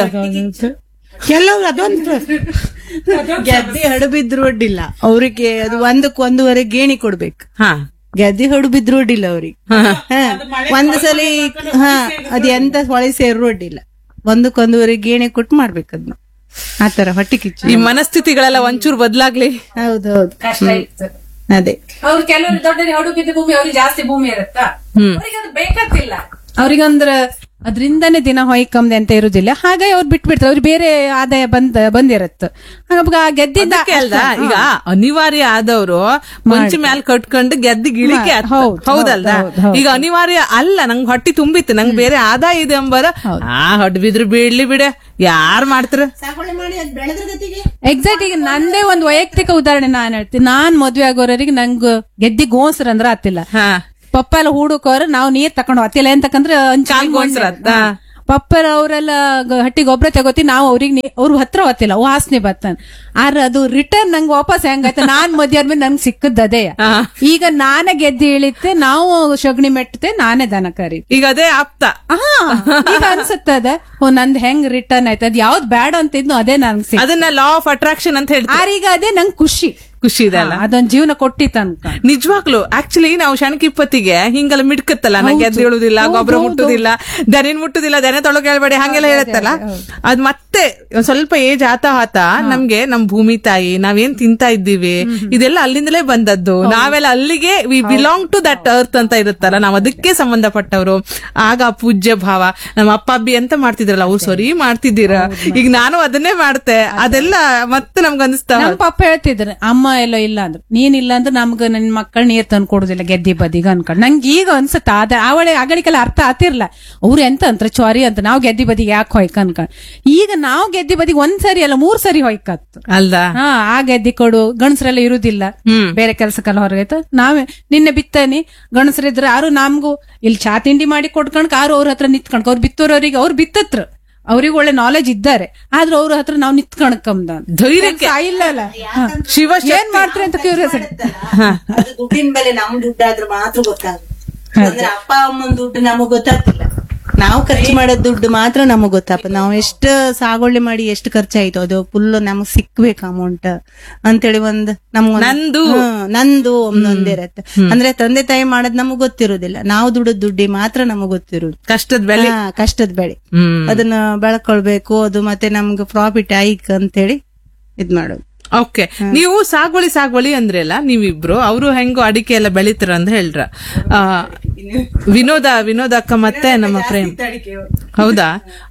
ಕೆಲವ್ರು ಅದೊಂದು ಗೆದ್ದೆ ಹಡಬಿದ್ರು ಒಡ್ಡಿಲ್ಲ ಅವ್ರಿಗೆ ಅದು ಒಂದಕ್ಕೆ ಒಂದೂವರೆ ಗೇಣಿ ಕೊಡ್ಬೇಕು ಹಾ ಗೆದ್ದೆ ಹೊಡಬಿದ್ರು ಒಡ್ಡಿಲ್ಲ ಅವ್ರಿಗೆ ಹಾ. ಒಂದ್ ಸಲ ಹಾ ಅದ್ ಎಂತ ಹೊಳೆ ಸೇರು ಒಡ್ಡಿಲ್ಲ ಒಂದಕ್ಕೊಂದೂವರೆ ಗೇಣಿ ಕೊಟ್ಟು ಮಾಡ್ಬೇಕು ಅದನ್ನ ಆತರ ಹೊಟ್ಟೆ ಕಿಚ್ಚು ಈ ಮನಸ್ಥಿತಿಗಳೆಲ್ಲ ಒಂಚೂರು ಬದ್ಲಾಗ್ಲಿ ಹೌದೌದು ಕಷ್ಟ ಇತ್ತು ಅದೇ ಅವ್ರು ಕೆಲವರು ದೊಡ್ಡ ಹಡು ಬಿದ್ದ ಭೂಮಿ ಅವ್ರಿಗೆ ಜಾಸ್ತಿ ಭೂಮಿ ಇರುತ್ತಾ ಅವ್ರಿಗೆ ಅದು ಬೇಕತ್ತಿಲ್ಲ ಅವ್ರಿಗಂದ್ರ ಅದರಿಂದನೇ ದಿನ ಹೊಯ್ಕಂದೆ ಅಂತ ಇರುದಿಲ್ಲ ಹಾಗಾಗಿ ಅವ್ರು ಬಿಟ್ಬಿಡ್ತಾರೆ ಅವ್ರಿಗೆ ಬೇರೆ ಆದಾಯ ಬಂದ ಬಂದಿರತ್ತೆ ಹಾಗಾಗಿ ಆ ಗೆದ್ದಿಂದ ಅದಕ್ಕೆ ಅಲ್ದ ಈಗ ಅನಿವಾರ್ಯ ಆದವರು ಮಂಚ ಮ್ಯಾಲ್ ಕಟ್ಕೊಂಡು ಗೆದ್ದಿ ಗಿಳಿಕೆ ಆತ್. ಹೌದು, ಹೌದಲ್ದ ಹೌದು, ಹೌದು. ಈಗ ಅನಿವಾರ್ಯ ಅಲ್ಲ ನಂಗ್ ಹೊಟ್ಟಿ ತುಂಬಿತ್ತು ನಂಗ್ ಬೇರೆ ಆದಾಯ ಇದೆ ಎಂಬರ ಆ ಹೊಡ್ ಬಿದ್ರು ಬೀಳ್ಲಿ ಬಿಡೆ ಯಾರ್ ಮಾಡ್ತಾರ ಸಾಗುವಳಿ ಮಾಡಿ ಅದ್ ಬೆಳೆದ್ರ ಗತಿಗೆ ಎಕ್ಸಾಕ್ಟ್ ಈಗ ನಂದೇ ಒಂದು ವೈಯಕ್ತಿಕ ಉದಾಹರಣೆ ನಾನ್ ಹೇಳ್ತೀನಿ ನಾನ್ ಮದ್ವೆ ಆಗೋರಿಗೆ ನಂಗ್ ಗೆದ್ದಿ ಗೋನ್ಸರ್ ಅಂದ್ರ ಆತಿಲ್ಲ ಹಾ ಪಪ್ಪ ಎಲ್ಲ ಹೂಡಕೋರ ನಾವು ನೀರ್ ತಕೊಂಡು ಹತ್ತಿಲ್ಲ ಅಂತಕಂದ್ರೆ ಕಾಲ್ ಗೋಸ್ರ ಅತ್ತ. ಪಪ್ಪರ ಅವರೆಲ್ಲ ಹಟ್ಟಿ ಗೊಬ್ಬರ ತಗೋತಿ ನಾವು ಅವ್ರಿಗೆ ಅವ್ರ ಹತ್ರ ಹೊತ್ತಿಲ್ಲ ವಾಸನೆ ಬತ್ತಾನ ಆದ್ರೆ ಅದು ರಿಟರ್ನ್ ನಂಗೆ ವಾಪಸ್ ಹೆಂಗಾಯ್ತು ನಾನ್ ಮದ್ವೆ ಆದ್ಮೇಲೆ ನಂಗೆ ಸಿಕ್ಕದ್ ಅದೇ ಈಗ ನಾನೇ ಗೆದ್ದಿ ಇಳಿತೆ ನಾವು ಸಗಣಿ ಮೆಟ್ಟತೆ ನಾನೇ ದನ ಕರಿ ಈಗ ಅದೇ ಆಪ್ತ ಹಾ ಈಗ ಅನ್ಸುತ್ತದ ಓ ನಂದ್ ಹೆಂಗ್ ರಿಟರ್ನ್ ಆಯ್ತು ಅದ್ ಯಾವ್ದ್ ಬ್ಯಾಡ ಅಂತಿದ್ನು ಅದೇ ನಂಗೆ ಸಿಕ್ ಅದನ್ನ ಲಾ ಆಫ್ ಅಟ್ರಾಕ್ಷನ್ ಅಂತ ಹೇಳ್ತಾರೆ ಆರೀಗ ಅದೇ ನಂಗೆ ಖುಷಿ ಖುಷಿ ಇದೆ ಅಲ್ಲ ಅದೊಂದ್ ಜೀವನ ಕೊಟ್ಟಿತ್ತು ಅನ್ಕ ನಿಜವಾಗ್ಲು ಆಕ್ಚುಲಿ ನಾವು ಶಣಕಿಪ್ಪತ್ತಿಗೆ ಹಿಂಗೆಲ್ಲ ಮಿಡ್ಕತ್ತಲ್ಲ ನಂಗೆ ಎದ್ದು ಹೇಳುದಿಲ್ಲ ಗೊಬ್ಬರ ಮುಟ್ಟುದಿಲ್ಲ ದನಿನ್ ಮುಟ್ಟುದಿಲ್ಲ ದನ ತೊಳಗೆ ಹೇಳ್ಬೇಡಿ ಹಂಗೆಲ್ಲ ಹೇಳುತ್ತಲ್ಲ ಅದ್ ಮತ್ತೆ ಒಂದ್ ಸ್ವಲ್ಪ ಏಜ್ ಆತ ಆತ ನಮ್ಗೆ ನಮ್ ಭೂಮಿ ತಾಯಿ ನಾವೇನ್ ತಿಂತಾ ಇದ್ದೀವಿ ಇದೆಲ್ಲ ಅಲ್ಲಿಂದಲೇ ಬಂದದ್ದು ನಾವೆಲ್ಲ ಅಲ್ಲಿಗೆ we belong to that earth ಅಂತ ಇರುತ್ತಲ್ಲ ನಾವ್ ಅದಕ್ಕೆ ಸಂಬಂಧಪಟ್ಟವರು ಆಗ ಆ ಪೂಜ್ಯ ಭಾವ ನಮ್ಮ ಅಪ್ಪ ಅಬ್ಬಿ ಎಂತ ಮಾಡ್ತಿದ್ರಲ್ಲ ಅವ್ರು ಸರಿ ಮಾಡ್ತಿದ್ದೀರ ಈಗ ನಾನು ಅದನ್ನೇ ಮಾಡ್ತೆ ಅದೆಲ್ಲ ಮತ್ತೆ ನಮ್ಗೆ ಅನಿಸ್ತಾ ನಮ್ ಪಪ್ಪ ಹೇಳ್ತಿದ್ರು ಅಮ್ಮ ಎಲ್ಲ ಇಲ್ಲ ಅಂದ್ರು ನೀನ್ ಇಲ್ಲ ಅಂದ್ರೆ ನಮ್ಗ ನನ್ ಮಕ್ಕಳು ನೀರ್ ತಂದು ಕೊಡುದಿಲ್ಲ ಗೆದ್ದಿ ಬದಿಗ ಅನ್ಕೊಂಡ್ ನಂಗೆ ಈಗ ಅನ್ಸುತ್ತ ಅದ ಅವಳೆ ಅಗಳಿಗೆಲ್ಲ ಅರ್ಥ ಆತಿರ್ಲ ಅವ್ರು ಎಂತ ಅಂತ್ರ ಚಾರಿ ಅಂತ ನಾವ್ ಗೆದ್ದಿ ಬದಿಗೆ ಯಾಕೆ ಹೊಯ್ಕ ಅನ್ಕೊಂಡ್ ಈಗ ನಾವ್ ಗೆದ್ದಿ ಬದಿಗೆ ಒಂದ್ ಸರಿ ಅಲ್ಲ ಮೂರ್ ಸರಿ ಹೊಯ್ಕತ್ತು ಅಲ್ದಾ ಹಾ ಆ ಗೆದ್ದಿ ಕೊಡು ಗಣಸರೆಲ್ಲ ಇರುದಿಲ್ಲ ಬೇರೆ ಕೆಲ್ಸಕ್ಕೆಲ್ಲ ಹೊರಗಾಯ್ತು ನಾವೇ ನಿನ್ನೆ ಬಿತ್ತಾನಿ ಗಣಸರಿದ್ರೆ ಯಾರು ನಮ್ಗೂ ಇಲ್ಲಿ ಚಾ ತಿಂಡಿ ಮಾಡಿ ಕೊಟ್ಕೊಂಡ್ ಯಾರು ಅವ್ರ ಹತ್ರ ನಿಂತ್ಕೊಂಡ್ ಅವ್ರು ಬಿತ್ತೋರವ್ರಿಗೆ ಅವ್ರು ಬಿತ್ತತ್ರ ಅವ್ರಿಗೆ ಒಳ್ಳೆ ನಾಲೆಜ್ ಇದ್ದಾರೆ ಆದ್ರೆ ಅವ್ರ ಹತ್ರ ನಾವ್ ನಿಂತ್ಕೊಂಡ್ಕಂದ ಧೈರ್ಯಕ್ಕೆ ಇಲ್ಲ ಅಲ್ಲ ಶಿವ ಏನ್ ಮಾಡ್ತೀರಿ ಅಂತ ಕ್ಯೂರಿಯಾಸಿಟಿ ಅದು ದುಡ್ಡಿನ ಬೆಲೆ ನಮ್ ದುಡ್ಡಾದ್ರೆ ಮಾತ್ರ ಗೊತ್ತಾಗುತ್ತೆ ಅಂದ್ರೆ ಅಪ್ಪ ಅಮ್ಮನ ದುಡ್ಡು ನಮಗ್ ಗೊತ್ತಾಗ್ತಿಲ್ಲ ನಾವು ಖರ್ಚು ಮಾಡೋ ದುಡ್ಡು ಮಾತ್ರ ನಮಗ್ ಗೊತ್ತಾಪ ನಾವು ಎಷ್ಟು ಸಾಗುವಳಿ ಮಾಡಿ ಎಷ್ಟು ಖರ್ಚಾಯ್ತು ಅದು ಫುಲ್ ನಮಗ್ ಸಿಕ್ಬೇಕು ಅಮೌಂಟ್ ಅಂತೇಳಿ ಒಂದ್ ನಮ್ಗೊಂದ್ ನಂದು. ಹ್ಮ್, ನಂದು ಒಂದೊಂದಿರತ್ತೆ ಅಂದ್ರೆ ತಂದೆ ತಾಯಿ ಮಾಡೋದ್ ನಮಗ್ ಗೊತ್ತಿರೋದಿಲ್ಲ ನಾವು ದುಡ್ಡು ದುಡ್ಡಿ ಮಾತ್ರ ನಮಗ್ ಗೊತ್ತಿರೋದು ಕಷ್ಟದ ಬೆಲೆ ಹಾ, ಕಷ್ಟದ ಬೆಳೆ ಹ್ಮ್ ಅದನ್ನ ಬೆಳ್ಕೊಳ್ಬೇಕು ಅದು ಮತ್ತೆ ನಮ್ಗೆ ಪ್ರಾಫಿಟ್ ಆಯ್ಕ್ ಅಂತೇಳಿ ಇದ್ ಮಾಡೋದು ಓಕೆ ನೀವು ಸಾಗುವಳಿ ಸಾಗುವಳಿ ಅಂದ್ರಲ್ಲ ನೀವಿಬ್ರು ಅವರು ಹೆಂಗೋ ಅಡಿಕೆ ಎಲ್ಲ ಬೆಳಿತಾರ ಅಂತ ಹೇಳ್ರ ಆ, ವಿನೋದ ವಿನೋದ ಅಕ್ಕ ಮತ್ತೆ ನಮ್ಮ ಪ್ರೇಮ್ ಹೌದಾ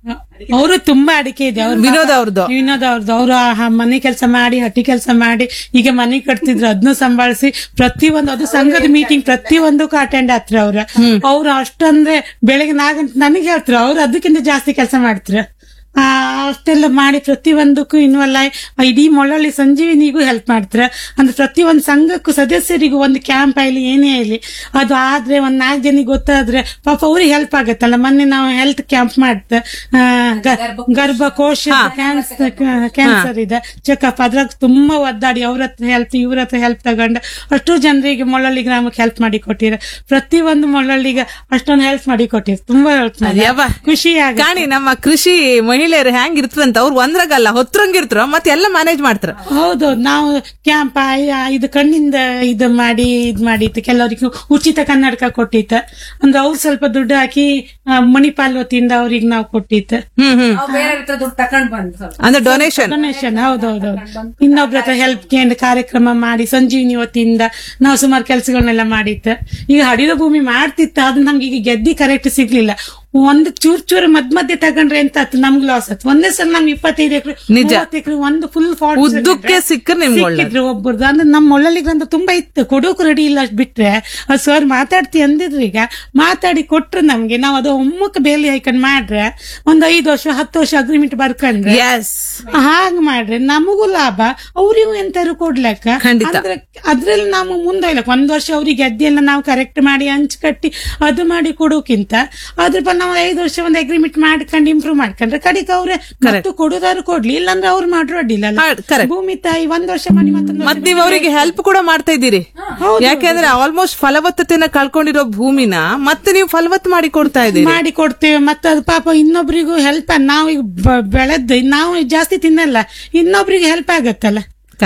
ಅವರು ತುಂಬಾ ಅಡಿಕೆ ಇದೆ ಅವ್ರು ವಿನೋದ ಅವ್ರದ್ದು ವಿನೋದ್ ಅವ್ರದ್ದು ಅವರು ಮನೆ ಕೆಲಸ ಮಾಡಿ ಹಟ್ಟಿ ಕೆಲಸ ಮಾಡಿ ಈಗ ಮನೆ ಕಟ್ತಿದ್ರು ಅದನ್ನು ಸಂಭಾಳಿಸಿ ಪ್ರತಿಯೊಂದು ಅದು ಸಂಘದ ಮೀಟಿಂಗ್ ಪ್ರತಿಯೊಂದಕ್ಕೂ ಅಟೆಂಡ್ ಆತ್ರ ಅವ್ರ ಅವ್ರು ಅಷ್ಟಂದ್ರೆ ಬೆಳಗ್ಗೆ ನಾಲ್ಕು ಗಂಟೆ ನನಗೆ ಹೇಳ್ತಾರೆ ಅವ್ರು ಅದಕ್ಕಿಂತ ಜಾಸ್ತಿ ಕೆಲಸ ಮಾಡ್ತಾರೆ ಆ, ಅಷ್ಟೆಲ್ಲ ಮಾಡಿ ಪ್ರತಿಯೊಂದಕ್ಕೂ ಇನ್ವಾಲ್ವ್ ಇಡೀ ಮೊಳಲಿ ಸಂಜೀವಿನಿಗೂ ಹೆಲ್ಪ್ ಮಾಡ್ತಾರೆ ಅಂದ್ರೆ ಪ್ರತಿಯೊಂದು ಸಂಘಕ್ಕೂ ಸದಸ್ಯರಿಗೂ ಒಂದು ಕ್ಯಾಂಪ್ ಆಗಲಿ ಏನೇ ಆಗಲಿ ಅದು ಆದ್ರೆ ಒಂದ್ ನಾಲ್ಕು ಜನಿಗೆ ಗೊತ್ತಾದ್ರೆ ಪಾಪ ಅವ್ರಿಗೆ ಹೆಲ್ಪ್ ಆಗತ್ತಲ್ಲ ಮೊನ್ನೆ ನಾವು ಹೆಲ್ತ್ ಕ್ಯಾಂಪ್ ಮಾಡ್ತೆ ಆ, ಗ- ಗರ್ಭಕೋಶ ಕ್ಯಾನ್ಸರ್ ಕ್ಯಾನ್ಸರ್ ಇದೆ ಚೆಕಪ್ ಅದ್ರಾಗ ತುಂಬಾ ಒದ್ದಾಡಿ ಅವ್ರ ಹತ್ರ ಹೆಲ್ಪ್ ಇವ್ರ ಹತ್ರ ಹೆಲ್ಪ್ ತಗೊಂಡು ಅಷ್ಟು ಜನರಿಗೆ ಮೊಳಲಿ ಗ್ರಾಮಕ್ಕೆ ಹೆಲ್ಪ್ ಮಾಡಿ ಕೊಟ್ಟಿರ ಪ್ರತಿಯೊಂದು ಮೊಳಲಿಗೆ ಅಷ್ಟೊಂದು ಹೆಲ್ಪ್ ಮಾಡಿ ಕೊಟ್ಟಿರ ತುಂಬಾ ಹೆಲ್ಪ್ ಮಾಡಿ ಯವ್ವ. ಖುಷಿ ಆಗ ಕಾಣಿ ನಮ್ಮ ಕೃಷಿ ಮಹಿಳೆಯರು ಹೆಂಗ್ ಇರ್ತದಂತ ಅವ್ರು ಒಂದ್ರಾಗಲ್ಲ ಹೊತ್ತರಂಗಿರ್ತಾರ ಮತ್ತೆ ಎಲ್ಲ ಮ್ಯಾನೇಜ್ ಮಾಡ್ತಾರ ಹೌದು ನಾವು ಕ್ಯಾಂಪ್ ಇದು ಕಣ್ಣಿಂದ ಇದು ಮಾಡಿ ಇದ್ ಮಾಡಿತ್ತು ಕೆಲವರಿಗೆ ಉಚಿತ ಕನ್ನಡಕ ಕೊಟ್ಟಿತ್ತು ಅಂದ್ರೆ ಅವ್ರು ಸ್ವಲ್ಪ ದುಡ್ಡು ಹಾಕಿ ಆ, ಮಣಿಪಾಲ್ ವತಿಯಿಂದ ಅವ್ರಿಗೆ ನಾವು ಕೊಟ್ಟಿತ್ತು ಹ್ಮ್ ಹ್ಮ್ ಬೇರೆ ದುಡ್ಡು ತಕೊಂಡ್ ಬಂದ್ ಅಂದ್ರೆ ಡೊನೇಷನ್ ಡೊನೇಷನ್ ಹೌದೌದು ಇನ್ನೊಬ್ರ ಹತ್ರ ಹೆಲ್ಪ್ ಕೇಂದ್ರ ಕಾರ್ಯಕ್ರಮ ಮಾಡಿ ಸಂಜೀವಿನಿ ವತಿಯಿಂದ ನಾವು ಸುಮಾರು ಕೆಲಸಗಳನ್ನೆಲ್ಲ ಮಾಡಿತ್ತು ಈಗ ಹಡಿದ ಭೂಮಿ ಮಾಡ್ತಿತ್ತು ಅದು ನಮ್ಗೆ ಈಗ ಗೆದ್ದಿ ಕರೆಕ್ಟ್ ಸಿಗ್ಲಿಲ್ಲ ಒಂದು ಚೂರ್ ಚೂರ್ ಮದ್ ಮಧ್ಯೆ ತಗೊಂಡ್ರೆ ಎಂತ ಆತು ನಮ್ಗೆ ಲಾಸ್ ಆಯ್ತು ಒಂದೇ ಸಲ ನಮ್ಗೆ ಇಪ್ಪತ್ತೈದು ಎಕರೆ ನಿಜ. ಎಕರೆ ಒಂದು ಫುಲ್ ಫಾರ್ಟ್ ಉದ್ದಕ್ಕೆ ಸಿಕ್ಕರೆ ನಿಮ್ಗೆ ಒಳ್ಳೆ ಸಿಕ್ಕಿದ್ರು ಒಬ್ಬರದು ಅಂದ್ರೆ ನಮ್ಮ ಒಳ್ಳಲಿಗ್ರಂತ ತುಂಬಾ ಇತ್ತು ಕೊಡೋಕು ರೆಡಿ ಇಲ್ಲ ಅಷ್ಟ್ ಬಿಟ್ರೆ ಅದು ಸರ್ ಮಾತಾಡ್ತಿ ಅಂದಿದ್ರು ಈಗ ಮಾತಾಡಿ ಕೊಟ್ರು ನಮ್ಗೆ ನಾವು ಅದು ಒಮ್ಮಕ್ಕೆ ಬೇಲಿ ಹಾಕೊಂಡ್ ಮಾಡ್ರೆ ಒಂದ್ ಐದು ವರ್ಷ ಹತ್ತು ವರ್ಷ ಅಗ್ರಿಮೆಂಟ್ ಬರ್ಕೊಂಡ್ರೆ ಎಸ್ ಹಾಗ್ ಮಾಡ್ರೆ ನಮಗೂ ಲಾಭ ಅವ್ರಿಗೂ ಎಂತಾರು ಕೊಡ್ಲಕ್ಕ ಖಂಡಿತ. ಅಂದ್ರೆ ಅದ್ರಲ್ಲಿ ನಾವು ಮುಂದೊಯ್ಲಕ್ ಒಂದ್ ವರ್ಷ ಅವ್ರಿಗೆ ಅದ್ದೆಲ್ಲ ನಾವು ಕರೆಕ್ಟ್ ಮಾಡಿ ಹಂಚ್ ಕಟ್ಟಿ ಅದು ಮಾಡಿ ಕೊಡೋಕ್ಕಿಂತ ಅದ್ರ ಬಲ್ ನಾವು ಐದು ವರ್ಷ ಒಂದ್ ಅಗ್ರಿಮೆಂಟ್ ಮಾಡ್ಕೊಂಡು ಇಂಪ್ರೂವ್ ಮಾಡ್ಕೊಂಡ್ರೆ ಕಡಿಕ ಅವ್ರೆ ಮತ್ತು ಕೊಡುದಾರು ಕೊಡ್ಲಿ ಇಲ್ಲಾಂದ್ರೆ ಅವ್ರು ಮಾಡ್ರು ಅಡ್ಡಿಲ್ಲ ಹಾ, correct. ಭೂಮಿ ತಾಯಿ ಒಂದ್ ವರ್ಷ ಮಾಡಿ ಮತ್ತೊಂದು ಮತ್ ನೀವ್ ಅವರಿಗೆ ಹೆಲ್ಪ್ ಕೂಡ ಮಾಡ್ತಾ ಇದ್ದೀರಿ ಯಾಕೆಂದ್ರೆ ಆಲ್ಮೋಸ್ಟ್ ಫಲವತ್ತತೆನ ಕಳ್ಕೊಂಡಿರೋ ಭೂಮಿನ ಮತ್ತೆ ನೀವು ಫಲವತ್ತು ಮಾಡಿ ಕೊಡ್ತಾ ಇದ್ದೀರಿ ಮಾಡಿ ಕೊಡ್ತೇವೆ ಮತ್ತೆ ಅದು ಪಾಪ ಇನ್ನೊಬ್ರಿಗೂ ಹೆಲ್ಪ್ ನಾವು ಈಗ ಬ- ಬೆಳೆದ್ದು ನಾವು ಜಾಸ್ತಿ ತಿನ್ನಲ್ಲ ಇನ್ನೊಬ್ರಿಗೆ ಹೆಲ್ಪ್ ಆಗತ್ತಲ್ಲ ಕರೆಕ್ಟ್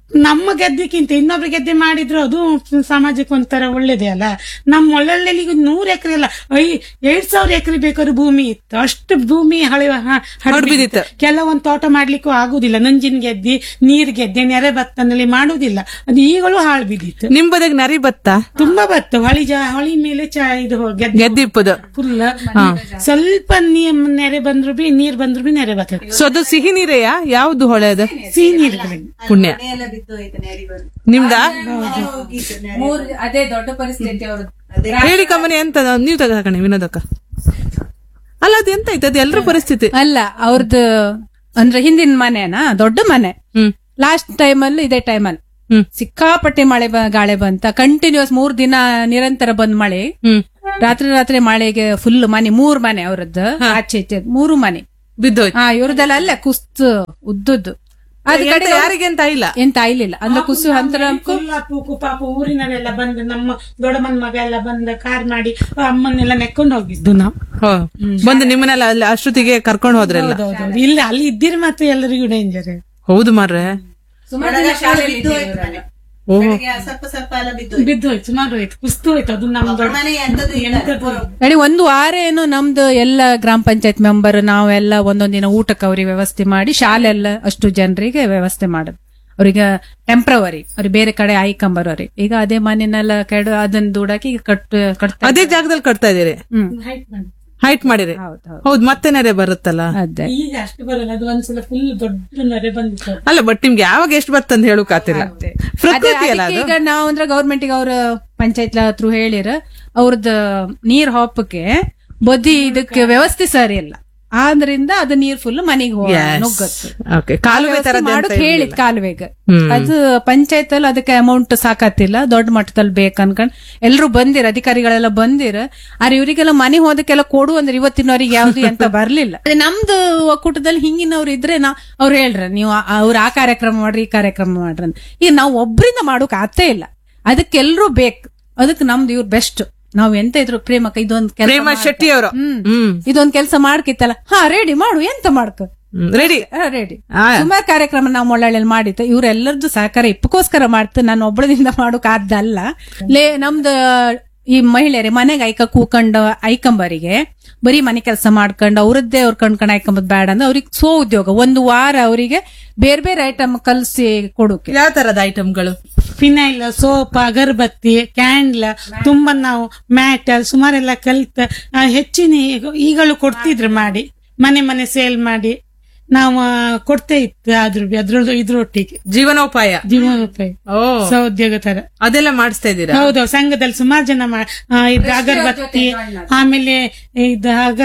ನಮ್ಮ ಗೆದ್ದೆಕ್ಕಿಂತ ಇನ್ನೊಬ್ರ ಗೆದ್ದೆ ಮಾಡಿದ್ರು ಅದು ಸಮಾಜಕ್ಕೆ ಒಂಥರ ಒಳ್ಳೇದೇ ಅಲ್ಲ ನಮ್ಮ ಒಳ್ಳೊಳ್ಳೆ ಈಗ ನೂರ್ ಎಕರೆ ಅಲ್ಲ ಐ ಎರಡ್ ಸಾವಿರ ಎಕರೆ ಬೇಕಾದ್ರೆ ಭೂಮಿ ಇತ್ತು ಅಷ್ಟು ಭೂಮಿ ಹಳೆ ಹ- ಹರಡ್ ಬಿದ್ದಿತ್ತು. ಕೆಲವೊಂದ್ ತೋಟ ಮಾಡ್ಲಿಕ್ಕೂ ಆಗುದಿಲ್ಲ ನಂಜಿನ ಗೆದ್ದಿ ನೀರ್ ಗೆದ್ದೆ ನೆರೆ ಭತ್ತನಲ್ಲಿ ಮಾಡುದಿಲ್ಲ ಅದು ಈಗಲೂ ಹಾಳು ಬಿದ್ದಿತ್ತು ನಿಮ್ ಬದಿಗ್ ನರಿ ಬತ್ತ ತುಂಬಾ ಭತ್ತ ಹೊಳಿ ಜಾ ಹೊಳಿ ಮೇಲೆ ಚಾ ಇದು ಗೆದ್ದೆ ಗೆದ್ದಿಪ್ಪದು ಫುಲ್ ಸ್ವಲ್ಪ ನೀರ್ ನೆರೆ ಬಂದ್ರು ಬಿ ನೀರ್ ಬಂದ್ರು ಬಿ ನೆರೆ ಬರ್ತದೆ ಸೊ ಅದು ಸಿಹಿ ನೀರೆಯಾ ಯಾವ್ದು ಹೊಳೆ ಅದು ಸಿಹಿ ನೀರ್ಗಳಿಗೆ ಪುಣ್ಯ ನಿಮ್ದಾ ಮೂರ್ ಅದೇ ದೊಡ್ಡ ಪರಿಸ್ಥಿತಿ ಅವ್ರದ್ದು ಹೇಳಿ ಕಂಬನಿ ಎಂತ ನೀವ್ ತಗೋಕಣಿ ವಿನೋದಕ್ಕ ಅಲ್ಲ ಅದು ಎಂತ ಆಯ್ತು ಅದು ಎಲ್ರ ಪರಿಸ್ಥಿತಿ ಅಲ್ಲ ಅವ್ರದ್ದು ಅಂದ್ರೆ ಹಿಂದಿನ ಮನೆನಾ ದೊಡ್ಡ ಮನೆ ಹ್ಮ್ ಲಾಸ್ಟ್ ಟೈಮ್ ಅಲ್ಲಿ ಇದೇ ಟೈಮ್ ಅಲ್ಲಿ ಹ್ಮ್ ಸಿಕ್ಕಾಪಟ್ಟೆ ಮಳೆ ಬ- ಗಾಳಿ ಬಂತ ಕಂಟಿನ್ಯೂಸ್ ಮೂರ್ ದಿನ ನಿರಂತರ ಬಂದ್ ಮಳೆ ಹ್ಮ್ ರಾತ್ರಿ ರಾತ್ರಿ ಮಳೆಗೆ ಫುಲ್ ಮನೆ ಮೂರ್ ಮನೆ ಅವ್ರದ್ದು ಆಚೆ ಈಚೆ ಮೂರು ಮನೆ ಬಿದ್ದೋಯ್ತು ಹಾ ಇವ್ರದೆಲ್ಲ ಅಲ್ಲೇ ಕುಸ್ತು ಉದ್ದುದ್ದು ಅದ್ ಎಂತ ಕಡೆ ಯಾರಿಗೆ ಅಂತ ಇಲ್ಲ ಎಂತ ಆಯ್ಲಿಲ್ಲ ಅಂದ್ರೆ ಕುಸು ಹಂತರ ಫುಲ್ ಪೂಕು ಪಾಪ ಊರಿನವರೆಲ್ಲ ಬಂದು ನಮ್ಮ ದೊಡ್ಡಮ್ಮನ ಮಗ ಎಲ್ಲ ಬಂದ ಕಾರ್ ಮಾಡಿ ಆ ಅಮ್ಮನ್ನೆಲ್ಲ ನೆಕ್ಕೊಂಡು ಹೋಗಿದ್ದು ನಾವು ಹೋ. ಬಂದು ನಿಮ್ಮನ್ನೆಲ್ಲ ಅಲ್ಲಿ ಅಷ್ಟೊತ್ತಿಗೆ ಕರ್ಕೊಂಡು ಹೋದ್ರಲ್ಲ ಹೌದೌದು ಇಲ್ಲ ಅಲ್ಲಿ ಇದ್ದೀರಿ ಮತ್ತೆ ಎಲ್ಲರಿಗೂ ಡೇಂಜರ್ ಹೌದು ಮಾರ್ರೆ ಓಹೋ ಸ್ವಲ್ಪ ಸ್ವಲ್ಪ ಎಲ್ಲ ಬಿದ್ದು ಬಿದ್ದು ಹೋಯ್ತು ಸುಮಾರು ಹೋಯ್ತು ಕುಸ್ತು ಹೋಯ್ತು ಅದು ನಮ್ಮ ದೊಡ್ಡ ಮನೆ ಎಂತದು ಎಂತದು ನಡಿ ಒಂದು ವಾರ ಏನು ನಮ್ದು ಎಲ್ಲ ಗ್ರಾಮ ಪಂಚಾಯತ್ ಮೆಂಬರ್ ನಾವೆಲ್ಲ ಒಂದೊಂದ್ ದಿನ ಊಟಕ್ಕೆ ಅವ್ರಿಗೆ ವ್ಯವಸ್ಥೆ ಮಾಡಿ ಶಾಲೆ ಎಲ್ಲ ಅಷ್ಟು ಜನರಿಗೆ ವ್ಯವಸ್ಥೆ ಮಾಡೋದು ಅವ್ರಿಗೆ ಟೆಂಪ್ರವರಿ ಅವ್ರಿಗೆ ಬೇರೆ ಕಡೆ ಆಯ್ಕೊಂಬರೋರಿ ಈಗ ಅದೇ ಮನೆನೆಲ್ಲ ಕೆಡು ಅದನ್ನ ದುಡಾಕಿ ಈಗ ಕಟ್ ಕಟ್ತಾ ಅದೇ ಜಾಗದಲ್ಲಿ ಕಟ್ತಾ ಇದೀರಿ ಹ್ಮ್ height ಮಾಡಿ. ಹೈಟ್ ಮಾಡಿರಿ ಹೌದು ಹೌದು ಹೌದು ಮತ್ತೆ ನೆರೆ ಬರುತ್ತಲ್ಲ ಅದೇ ಈಗ ಅಷ್ಟು ಬರಲ್ಲ ಅದು ಒಂದ್ಸಲ ಫುಲ್ ದೊಡ್ಡ ನರೆ ಬಂದಿತ್ತು ಅಲ್ಲ ಬಟ್ ನಿಮ್ಗೆ ಯಾವಾಗ ಎಷ್ಟು ಬರ್ತಂತ ಹೇಳೋಕಾತಿಲ್ಲ ಪ್ರಕೃತಿ ಅಲ್ಲ ಅದಕ್ಕೆ ಅದು ಈಗ ನಾವು ಅಂದ್ರೆ ಗೌರ್ಮೆಂಟ್ ಅವ್ರ ಪಂಚಾಯತ್ ಹತ್ರ ಹೇಳಿರ ಅವ್ರದ್ದು ನೀರ್ ಹಾಪಕ್ಕೆ ಬದಿ ಇದಕ್ಕೆ ವ್ಯವಸ್ಥೆ ಸರಿ ಇಲ್ಲ ಆದ್ರಿಂದ ಅದು ನೀರ್ ಫುಲ್ ಮನೆಗೆ ನುಗ್ಗತ್ತು ಓಕೆ ಕಾಲುವೆ ತರ ಮಾಡೋಕ್ ಹೇಳಿದ್ ಕಾಲುವೆಗೆ ಹ್ಮ್. ಅದು ಪಂಚಾಯತ್ ಅಲ್ಲಿ ಅದಕ್ಕೆ ಅಮೌಂಟ್ ಸಾಕತ್ತಿಲ್ಲ ದೊಡ್ಡ ಮಟ್ಟದಲ್ಲಿ ಬೇಕನ್ಕೊಂಡ್ ಎಲ್ರು ಬಂದಿರ ಅಧಿಕಾರಿಗಳೆಲ್ಲ ಬಂದಿರ ಆದ್ರೆ ಇವರಿಗೆಲ್ಲ ಮನೆ ಹೋದಕ್ಕೆಲ್ಲ ಕೊಡು ಅಂದ್ರೆ ಇವತ್ತಿನವರಿಗೆ ಯಾವ್ದು ಅಂತ ಬರ್ಲಿಲ್ಲ ಅದೇ ನಮ್ದು ಒಕ್ಕೂಟದಲ್ಲಿ ಹಿಂಗಿನವ್ರು ಇದ್ರೆ ನಾ ಅವ್ರು ಹೇಳ್ರ ನೀವು ಆ- ಅವ್ರು ಆ ಕಾರ್ಯಕ್ರಮ ಮಾಡ್ರಿ ಈ ಕಾರ್ಯಕ್ರಮ ಮಾಡ್ರಿ ಅಂತ ಈಗ ನಾವು ಒಬ್ರಿಂದ ಮಾಡೋಕ್ ಆಗ್ತೇ ಇಲ್ಲ ಅದಕ್ಕೆಲ್ರೂ ಬೇಕು ಅದಕ್ಕೆ ನಮ್ದು ಇವ್ರು ಬೆಸ್ಟ್ ನಾವ್ ಎಂತ ಇದ್ರು ಪ್ರೇಮಕ್ಕ ಇದೊಂದ್ ಕೆಲ್ಸ ಪ್ರೇಮ ಮಾಡ್ಕ. ಶೆಟ್ಟಿ ಅವರು ಹ್ಮ್ ಹ್ಮ್ ಇದೊಂದ್ ಕೆಲಸ ಮಾಡ್ಕಿತ್ತಲ್ಲ ಹಾ ರೆಡಿ ಮಾಡು ಎಂತ ಮಾಡ್ಕ ರೆಡಿ ರೆಡಿ ಆ. ಸುಮಾರು ಕಾರ್ಯಕ್ರಮ ನಾವು ಮೊಳ್ಳಳ್ಳಿ ಮಾಡಿತ್ತು ಇವ್ರೆಲ್ಲರದ್ದು ಸಹಕಾರ ಇಪ್ಪಕ್ಕೋಸ್ಕರ ಮಾಡ್ತು ನಾನು ಒಬ್ಬಳದಿಂದ ಮಾಡೋಕ್ ಆದ್ದಲ್ಲ ಲೇ ನಮ್ದು ಈ ಮಹಿಳೆಯರೇ ಮನೆಗೆ ಐಕ ಕೂಕಂಡ ಐಕಂಬರಿಗೆ ಬರೀ ಮನೆ ಕೆಲಸ ಮಾಡ್ಕೊಂಡು ಅವ್ರದ್ದೇ ಅವ್ರ ಕಣ್ಕೊಂಡ್ ಐಕಂಬದ್ ಬೇಡ ಅಂದ್ರೆ ಅವ್ರಿಗೆ ಸ್ವ ಉದ್ಯೋಗ ಒಂದು ವಾರ ಅವರಿಗೆ ಬೇರೆ ಬೇರೆ ಐಟಮ್ ಕಲ್ಸಿ ಕೊಡೋಕೆ ಯಾವ ತರದ ಐಟಮ್ಗಳು ಫಿನೈಲ್ ಸೋಪ್ ಅಗರಬತ್ತಿ ಕ್ಯಾಂಡ್ಲ ತುಂಬಾ ನಾವು ಮ್ಯಾಟ್ ಸುಮಾರೆಲ್ಲ ಕಲ್ತ ಆ, ಹೆಚ್ಚಿನ ಈಗ- ಈಗಲೂ ಕೊಡ್ತಿದ್ರು ಮಾಡಿ ಮನೆ ಮನೆ ಸೇಲ್ ಮಾಡಿ ನಾವು ಆ, ಕೊಡ್ತೇ ಇತ್ತು ಅದ್ರ ಅದ್ರದ್ದು ಇದ್ರೊಟ್ಟಿಗೆ ಜೀವನೋಪಾಯ ಜೀವನೋಪಾಯ ಓ ಸಹೋದ್ಯೋಗ ತರ ಅದೆಲ್ಲ ಮಾಡಿಸ್ತಾ ಇದ್ದೀರಾ ಹೌದು ಸಂಘದಲ್ಲಿ ಸುಮಾರು ಜನ ಮಾ- ಆ, ಇದು ಅಗರಬತ್ತಿ ಆಮೇಲೆ ಇದು ಆಗ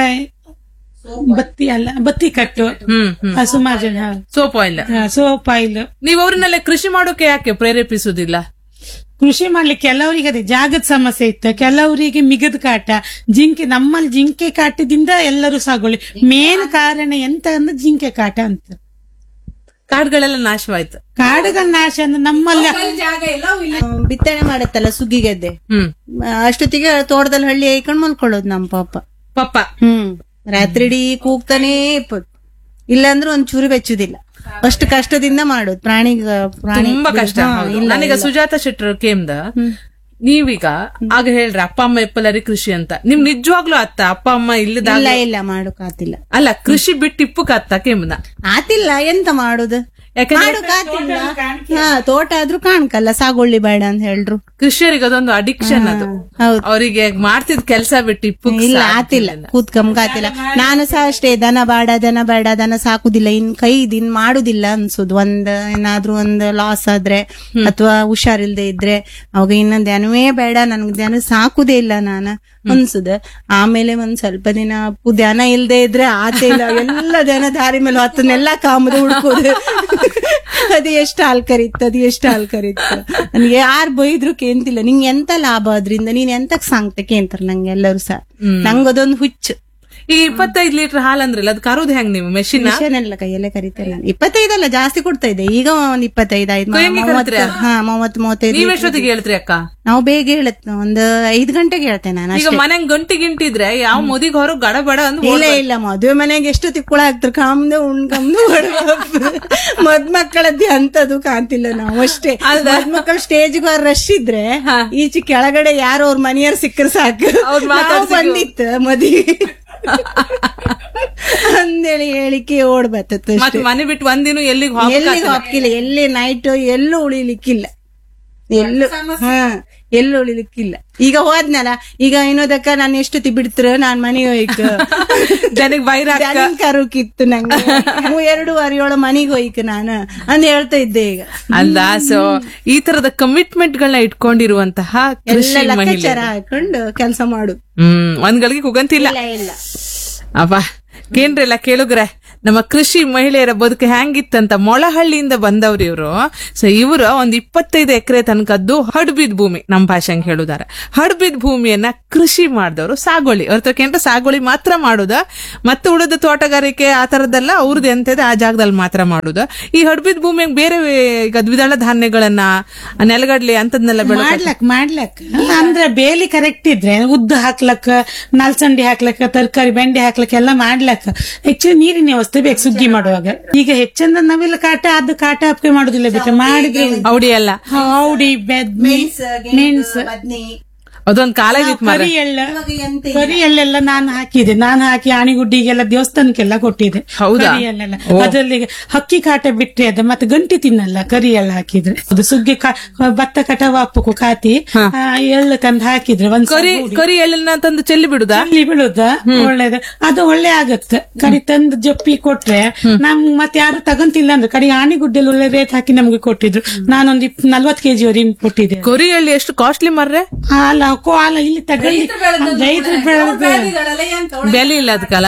ಬತ್ತಿ ಅಲ್ಲ ಬತ್ತಿ ಕಟ್ಟು ಹ್ಮ್ ಹ್ಮ್ ಆ, ಸುಮಾರು ಜನ ಸೋಪ್ ಆಯಿಲ್ ಸೋಪ್ ಆಯಿಲ್ ನೀವು ಅವ್ರನ್ನೆಲ್ಲ ಕೃಷಿ ಮಾಡೋಕೆ ಯಾಕೆ ಪ್ರೇರೇಪಿಸುದಿಲ್ಲ ಕೃಷಿ ಮಾಡ್ಲಿಕ್ಕೆ ಕೆಲವರಿಗೆ ಅದೇ ಜಾಗದ ಸಮಸ್ಯೆ ಇತ್ತು ಕೆಲವರಿಗೆ ಮಿಗದ ಕಾಟ ಜಿಂಕೆ ನಮ್ಮಲ್ಲಿ ಜಿಂಕೆ ಕಾಟದಿಂದ ಎಲ್ಲರೂ ಸಾಗೋಳಿ ಮೇನ್ ಕಾರಣ ಎಂತ ಅಂದ್ರೆ ಜಿಂಕೆ ಕಾಟ ಅಂತ ಕಾಡುಗಳೆಲ್ಲ ನಾಶವಾಯ್ತು ಕಾಡುಗಳ ನಾಶ ಅಂದ್ರೆ ನಮ್ಮಲ್ಲಿ ಬಿತ್ತನೆ ಮಾಡತ್ತಲ್ಲ ಸುಗ್ಗಿಗೆದ್ದೆ ಹ್ಮ್ ಅಷ್ಟೊತ್ತಿಗೆ ತೋಟದಲ್ಲಿ ಹಳ್ಳಿ ಐಕೊಂಡ್ ಮಲ್ಕೊಳ್ಳೋದು ನಮ್ ಪಾಪ ಪಪ್ಪ ಹ್ಮ್ ರಾತ್ರಿ ಇಡೀ ಕೂಗ್ತಾನೇ ಇಪ್ಪತ್ತು ಇಲ್ಲಾಂದ್ರೆ ಒಂದ್ ಚೂರು ಬೆಚ್ಚುದಿಲ್ಲ ಅಷ್ಟು ಕಷ್ಟದಿಂದ ಮಾಡೋದು ಪ್ರಾಣಿ ಪ್ರಾಣಿ ತುಂಬಾ ಕಷ್ಟ ಹೌದು. ನನಗೆ ಸುಜಾತ ಶೆಟ್ಟರ್ ಕೇಮ್ದ ನೀವೀಗ ಆಗ ಹೇಳ್ರಿ ಅಪ್ಪ ಅಮ್ಮ ಎಪ್ಪಲರಿ ಕೃಷಿ ಅಂತ ನಿಮ್ ನಿಜವಾಗ್ಲೂ ಅತ್ತ ಅಪ್ಪ ಅಮ್ಮ ಇಲ್ಲದ ಇಲ್ಲ ಇಲ್ಲ ಮಾಡೋಕ್ ಆತಿಲ್ಲ ಅಲ್ಲ ಕೃಷಿ ಬಿಟ್ಟು ಇಪ್ಪಕ್ ಅತ್ತ ಕೇಮ್ದ ಆತಿಲ್ಲ ಎಂತ ಮಾಡುದು ಯಾಕಂದ್ರೆ ಮಾಡೋಕ್ ಆತಿಲ್ಲ ಹಾ ತೋಟ ಆದ್ರೂ ಕಾಣ್ಕಲ್ಲ ಸಾಗೊಳ್ಳಿ ಬೇಡ ಅಂತ ಹೇಳ್ರು ಕೃಷಿಯರಿಗೆ ಅದೊಂದು ಅಡಿಕ್ಷನ್ ಅದು ಹೌದು ಅವರಿಗೆ ಮಾಡ್ತಿದ್ ಕೆಲಸ ಬಿಟ್ಟು ಇಪ್ಪಕ್ ಇಲ್ಲ ಆತಿಲ್ಲ ಕೂತ್ಕಂಬ ಆತಿಲ್ಲ ನಾನು ಸಹ ಅಷ್ಟೇ ದನ ಬೇಡ ದನ ಬೇಡ ದನ ಸಾಕುದಿಲ್ಲ ಇನ್ ಕೈ ಇನ್ ಮಾಡುದಿಲ್ಲ ಅನ್ಸುದು ಒಂದ್ ಏನಾದ್ರೂ ಒಂದ್ ಲಾಸ್ ಆದ್ರೆ ಅಥವಾ ಹುಷಾರಿಲ್ದೆ ಇದ್ರೆ ಅವಾಗ ಇನ್ನೊಂದ್ ದನವೇ ಬೇಡ ನನ್ಗೆ ದನ ಸಾಕುದೇ ಇಲ್ಲ ನಾನು ಅನ್ಸುದ ಆಮೇಲೆ ಒಂದ್ ಸ್ವಲ್ಪ ದಿನ ಅಪ್ಪು ದನ ಇಲ್ದೆ ಇದ್ರೆ ಆತ ಇಲ್ಲ ಎಲ್ಲ ದನ ದಾರಿ ಮೇಲೆ ಹತ್ತನ್ನೆಲ್ಲ ಕಾಮದ ಹುಡ್ಕೋದು ಅದು ಎಷ್ಟು ಹಾಲ್ ಕರಿತ್ತು ಅದು ಎಷ್ಟು ಹಾಲ್ ಕರಿತ್ತು ನನ್ಗೆ ಯಾರು ಬೈದ್ರು ಕೇಂತಿಲ್ಲ ನಿಂಗೆ ಎಂತ ಲಾಭ ಅದ್ರಿಂದ ನೀನ್ ಎಂತಕ್ ಸಾಂಗ್ತೆ ಕೇಂತಾರ ನಂಗೆ ಎಲ್ಲರೂ ಸಹ ನಂಗದೊಂದು ಹುಚ್ಚು ಈ ಇಪ್ಪತ್ತೈದು ಲೀಟರ್ ಹಾಲ್ ಅಂದ್ರಲ್ಲ ಅದು ಕರೋದು ಹೆಂಗ್ ನೀವು ಮೆಷಿನ್ ಮಿಷನ್ ಎಲ್ಲ ಕೈಯಲ್ಲೇ ಕರಿತೇನೆ ನಾನು ಇಪ್ಪತ್ತೈದಲ್ಲ ಜಾಸ್ತಿ ಕೊಡ್ತಾ ಇದ್ದೆ ಈಗ ಒಂದ್ ಇಪ್ಪತ್ತೈದು ಐದು ಕೊಯ್ಯಂಗೆ ಮೂವತ್ತು ಕರಿತೀರಾ? ಹಾ ಮೂವತ್ತು ಮೂವತ್ತೈದು ನೀವ್ ಎಷ್ಟೊತ್ತಿಗೆ ಹೇಳ್ತೀರಿ ಅಕ್ಕ ನಾವು ಬೇಗ ಹೇಳತ್ ಒಂದು ಐದು ಗಂಟೆಗೆ ಹೇಳ್ತೇನೆ ನಾನು ಈಗ ಅಷ್ಟೇ ಮನೆಗ್ ಗಂಟಿ ಗಿಂಟಿದ್ರೆ ಯಾವ ಮುದಿಗ್ ಹೊರಗ್ ಗಡ ಬಡ ಅಂದ್ ಇಲ್ಲ ಇಲ್ಲ ಮದುವೆ ಮನೆಗೆ ಎಷ್ಟು ತಿಕ್ಕುಳ ಆಗ್ತಾರೆ ಕಾಮ್ದು ಉಣ್ಕಮ್ದು ಮದ್ಮಕ್ಕಳದ್ದೇ ಅಂತದು ಕಾಣ್ತಿಲ್ಲ ನಾವು ಅಷ್ಟೇ ಮದ್ಮಕ್ಕಳು ಸ್ಟೇಜ್ಗೆ ರಶ್ ಇದ್ರೆ ಈಚೆ ಕೆಳಗಡೆ ಯಾರು ಅವ್ರ ಮನೆಯವ್ರು ಸಿಕ್ಕರು ಸಾಕು ಅವ್ರ್ ನಾವು ಮಾತಾಡ್ಸಿದ್ರು. ಬಂದಿತ್ತು ಮದುವೆ ಅಂದೇಳಿ ಹೇಳಿಕೆ ಓಡ್ ಬರ್ತತ್ತು ಮತ್ ಮನೆ ಬಿಟ್ಟು ಒಂದಿನ ಎಲ್ಲಿಗ್ ಎಲ್ಲಿಗೆ ಹಾಕಿಲ್ಲ ಎಲ್ಲಿ ನೈಟ್ ಎಲ್ಲೂ ಉಳಿಲಿಕ್ಕಿಲ್ಲ ಎಲ್ಲೂ ಹಾ ಎಲ್ಲೂ ಉಳಿಲಿಕ್ಕಿಲ್ಲ ಈಗ ಹೋದ್ನಲ್ಲ ಈಗ ಇನ್ನೋದಕ್ಕ ನಾನು ಎಷ್ಟು ಬಿಡ್ತಿರ ನಾನ್ ಮನೆಗೆ ಹೋಯ್ಕ ಜನಗ್ ಬೈರ ಕರುಕಿತ್ತು ನಂಗೆ ಮೂ- ಎರಡೂವರೆ ಏಳು ಮನೆಗೆ ಹೋಯ್ಕ ನಾನು ಅಂದ್ ಹೇಳ್ತಾ ಇದ್ದೆ ಈಗ ಅಲ್ಲ ಸೊ ಈ ತರದ ಕಮಿಟ್ಮೆಂಟ್ ಗಳನ್ನ ಇಟ್ಕೊಂಡಿರುವಂತಹ ಎಲ್ಲ ಕೃಷಿ ಮಹಿಳೆ ಲೆಕ್ಕಾಚಾರ ಹಾಕೊಂಡು ಕೆಲಸ ಮಾಡು ಹ್ಮ್ ಒಂದ್ ಗಳಿಗೆ ಕುಗಂತಿಲ್ಲ ಇಲ್ಲ ಇಲ್ಲ ಅಪ್ಪ ಕೇಂದ್ರೆಲ್ಲ ಕೇಳುಗ್ರೆ ನಮ್ಮ ಕೃಷಿ ಮಹಿಳೆಯರ ಬದುಕು ಹೆಂಗಿತ್ತಂತ ಮೊಳಹಳ್ಳಿಯಿಂದ ಬಂದವ್ರು ಇವರು ಸೊ ಇವರು ಒಂದ್ ಇಪ್ಪತ್ತೈದು ಎಕರೆ ತನಕದ್ದು ಹಡ್ಬಿದ್ ಭೂಮಿ ನಮ್ಮ ಭಾಷೆಂಗ್ ಹೇಳುದಾರೆ ಹಡ್ಬಿದ್ ಭೂಮಿಯನ್ನ ಕೃಷಿ ಮಾಡಿದವರು ಸಾಗೋಳಿ ಅವ್ರ ಕೇಂದ್ರ ಸಾಗೋಳಿ ಮಾತ್ರ ಮಾಡುದ ಮತ್ತೆ ಉಳಿದ ತೋಟಗಾರಿಕೆ ಆ ತರದ್ದೆಲ್ಲ ಅವ್ರದ್ದು ಎಂತದೆ ಆ ಜಾಗದಲ್ಲಿ ಮಾತ್ರ ಮಾಡುದ ಈ ಹಡ್ಬಿದ್ ಭೂಮಿಯಾಗ ಬೇರೆ ಈಗ ದ್ವಿದಳ ಧಾನ್ಯಗಳನ್ನ ನೆಲಗಡ್ಲೆ ಅಂತದ್ನೆಲ್ಲ ಬೆಳೆ ಮಾಡ್ಲಕ್ ಮಾಡ್ಲಕ್ ಅಂದ್ರೆ ಬೇಲಿ ಕರೆಕ್ಟ್ ಇದ್ರೆ ಉದ್ದು ಹಾಕ್ಲಕ್ ನಾಲ್ಸಂಡಿ ಹಾಕ್ಲಕ್ ತರಕಾರಿ ಬೆಂಡೆ ಹಾಕ್ಲಕ್ ಎಲ್ಲ ಮಾಡ್ಲಕ್ ಆಕ್ಚುಲಿ ನೀರಿನ ವ್ಯವಸ್ಥೆ ಬೇಕು ಸುಗ್ಗಿ ಮಾಡುವಾಗ ಈಗ ಹೆಚ್ಚಂದ ನಾವೆಲ್ಲ ಕಾಟ ಅದು ಕಾಟ ಹಾಪ್ಕೆ ಮಾಡುದಿಲ್ಲ ಬೇಕು ಮಾಡಿದ್ರೆ ಔಡಿ ಎಲ್ಲ ಔಡಿ ಬೆದ್ಮಿ ಮೆಣಸ್ ಬದ್ನಿ ಅದೊಂದ್ ಕಾಲ ಇತ್ತು ಮಾರ್ರೆ. ಕರಿ ಎಳ್ಳ ಇವಾಗ ಎಂತ ಕರಿ ಎಳ್ಳೆಲ್ಲ ನಾನು ಹಾಕಿದೆ ನಾನು ಹಾಕಿ ಆಣಿಗುಡ್ಡಿಗೆಲ್ಲ ದೇವಸ್ಥಾನಕ್ಕೆಲ್ಲ ಕೊಟ್ಟಿದೆ ಹೌದಾ? ಕರಿ ಎಳ್ಳೆಲ್ಲ ಅದ್ರಲ್ಲಿ ಹಕ್ಕಿ ಕಾಟ ಬಿಟ್ರೆ ಅದ ಮತ್ತೆ ಗಂಟಿ ತಿನ್ನಲ್ಲ ಕರಿ ಎಳ್ಳು ಹಾಕಿದ್ರೆ ಅದು ಸುಗ್ಗಿ ಕಾ- ಭತ್ತ ಕಟಾವ್ ಹಾಕ್ಬೇಕು ಕಾತಿ ಆ, ಎಳ್ಳು ತಂದು ಹಾಕಿದ್ರೆ ಒಂದ್ ಕರಿ ಕರಿ ಎಳ್ಳನ್ನ ತಂದು ಚೆಲ್ಲಿ ಬಿಡುದಾ ಅಲ್ಲಿ ಬೀಳುದ ಒಳ್ಳೇದು ಅದು ಒಳ್ಳೆ ಆಗತ್ತೆ ಕರಿ ತಂದು ಜಪ್ಪಿ ಕೊಟ್ರೆ ನಮ್ ಮತ್ತೆ ಯಾರು ತಗಂತಿಲ್ಲ ಅಂದ್ರೆ ಕಡಿ ಆಣಿಗುಡ್ಡೆಲ್ಲ ಒಳ್ಳೆ ರೇಟ್ ಹಾಕಿ ನಮ್ಗೆ ಕೊಟ್ಟಿದ್ರು ನಾನೊಂದ್ ಇಪ್ ನಲ್ವತ್ ಕೆಜಿ ವರೆಗೆ ಕೊಟ್ಟಿದ್ದೆ ಕೊರಿ ಎಳ್ಳು ಎಷ್ಟು ಕಾಸ್ಟ್ಲಿ ಮಾರ್ರೆ ಹಾಲ ಕೋಲ ಇಲ್ಲಿ ತಗೊಳ್ಳಿ ರೈತರು ಬೆಳೆದ ಬೆಲೆ ಇಲ್ಲ ಅದಕ್ಕಲ್ಲ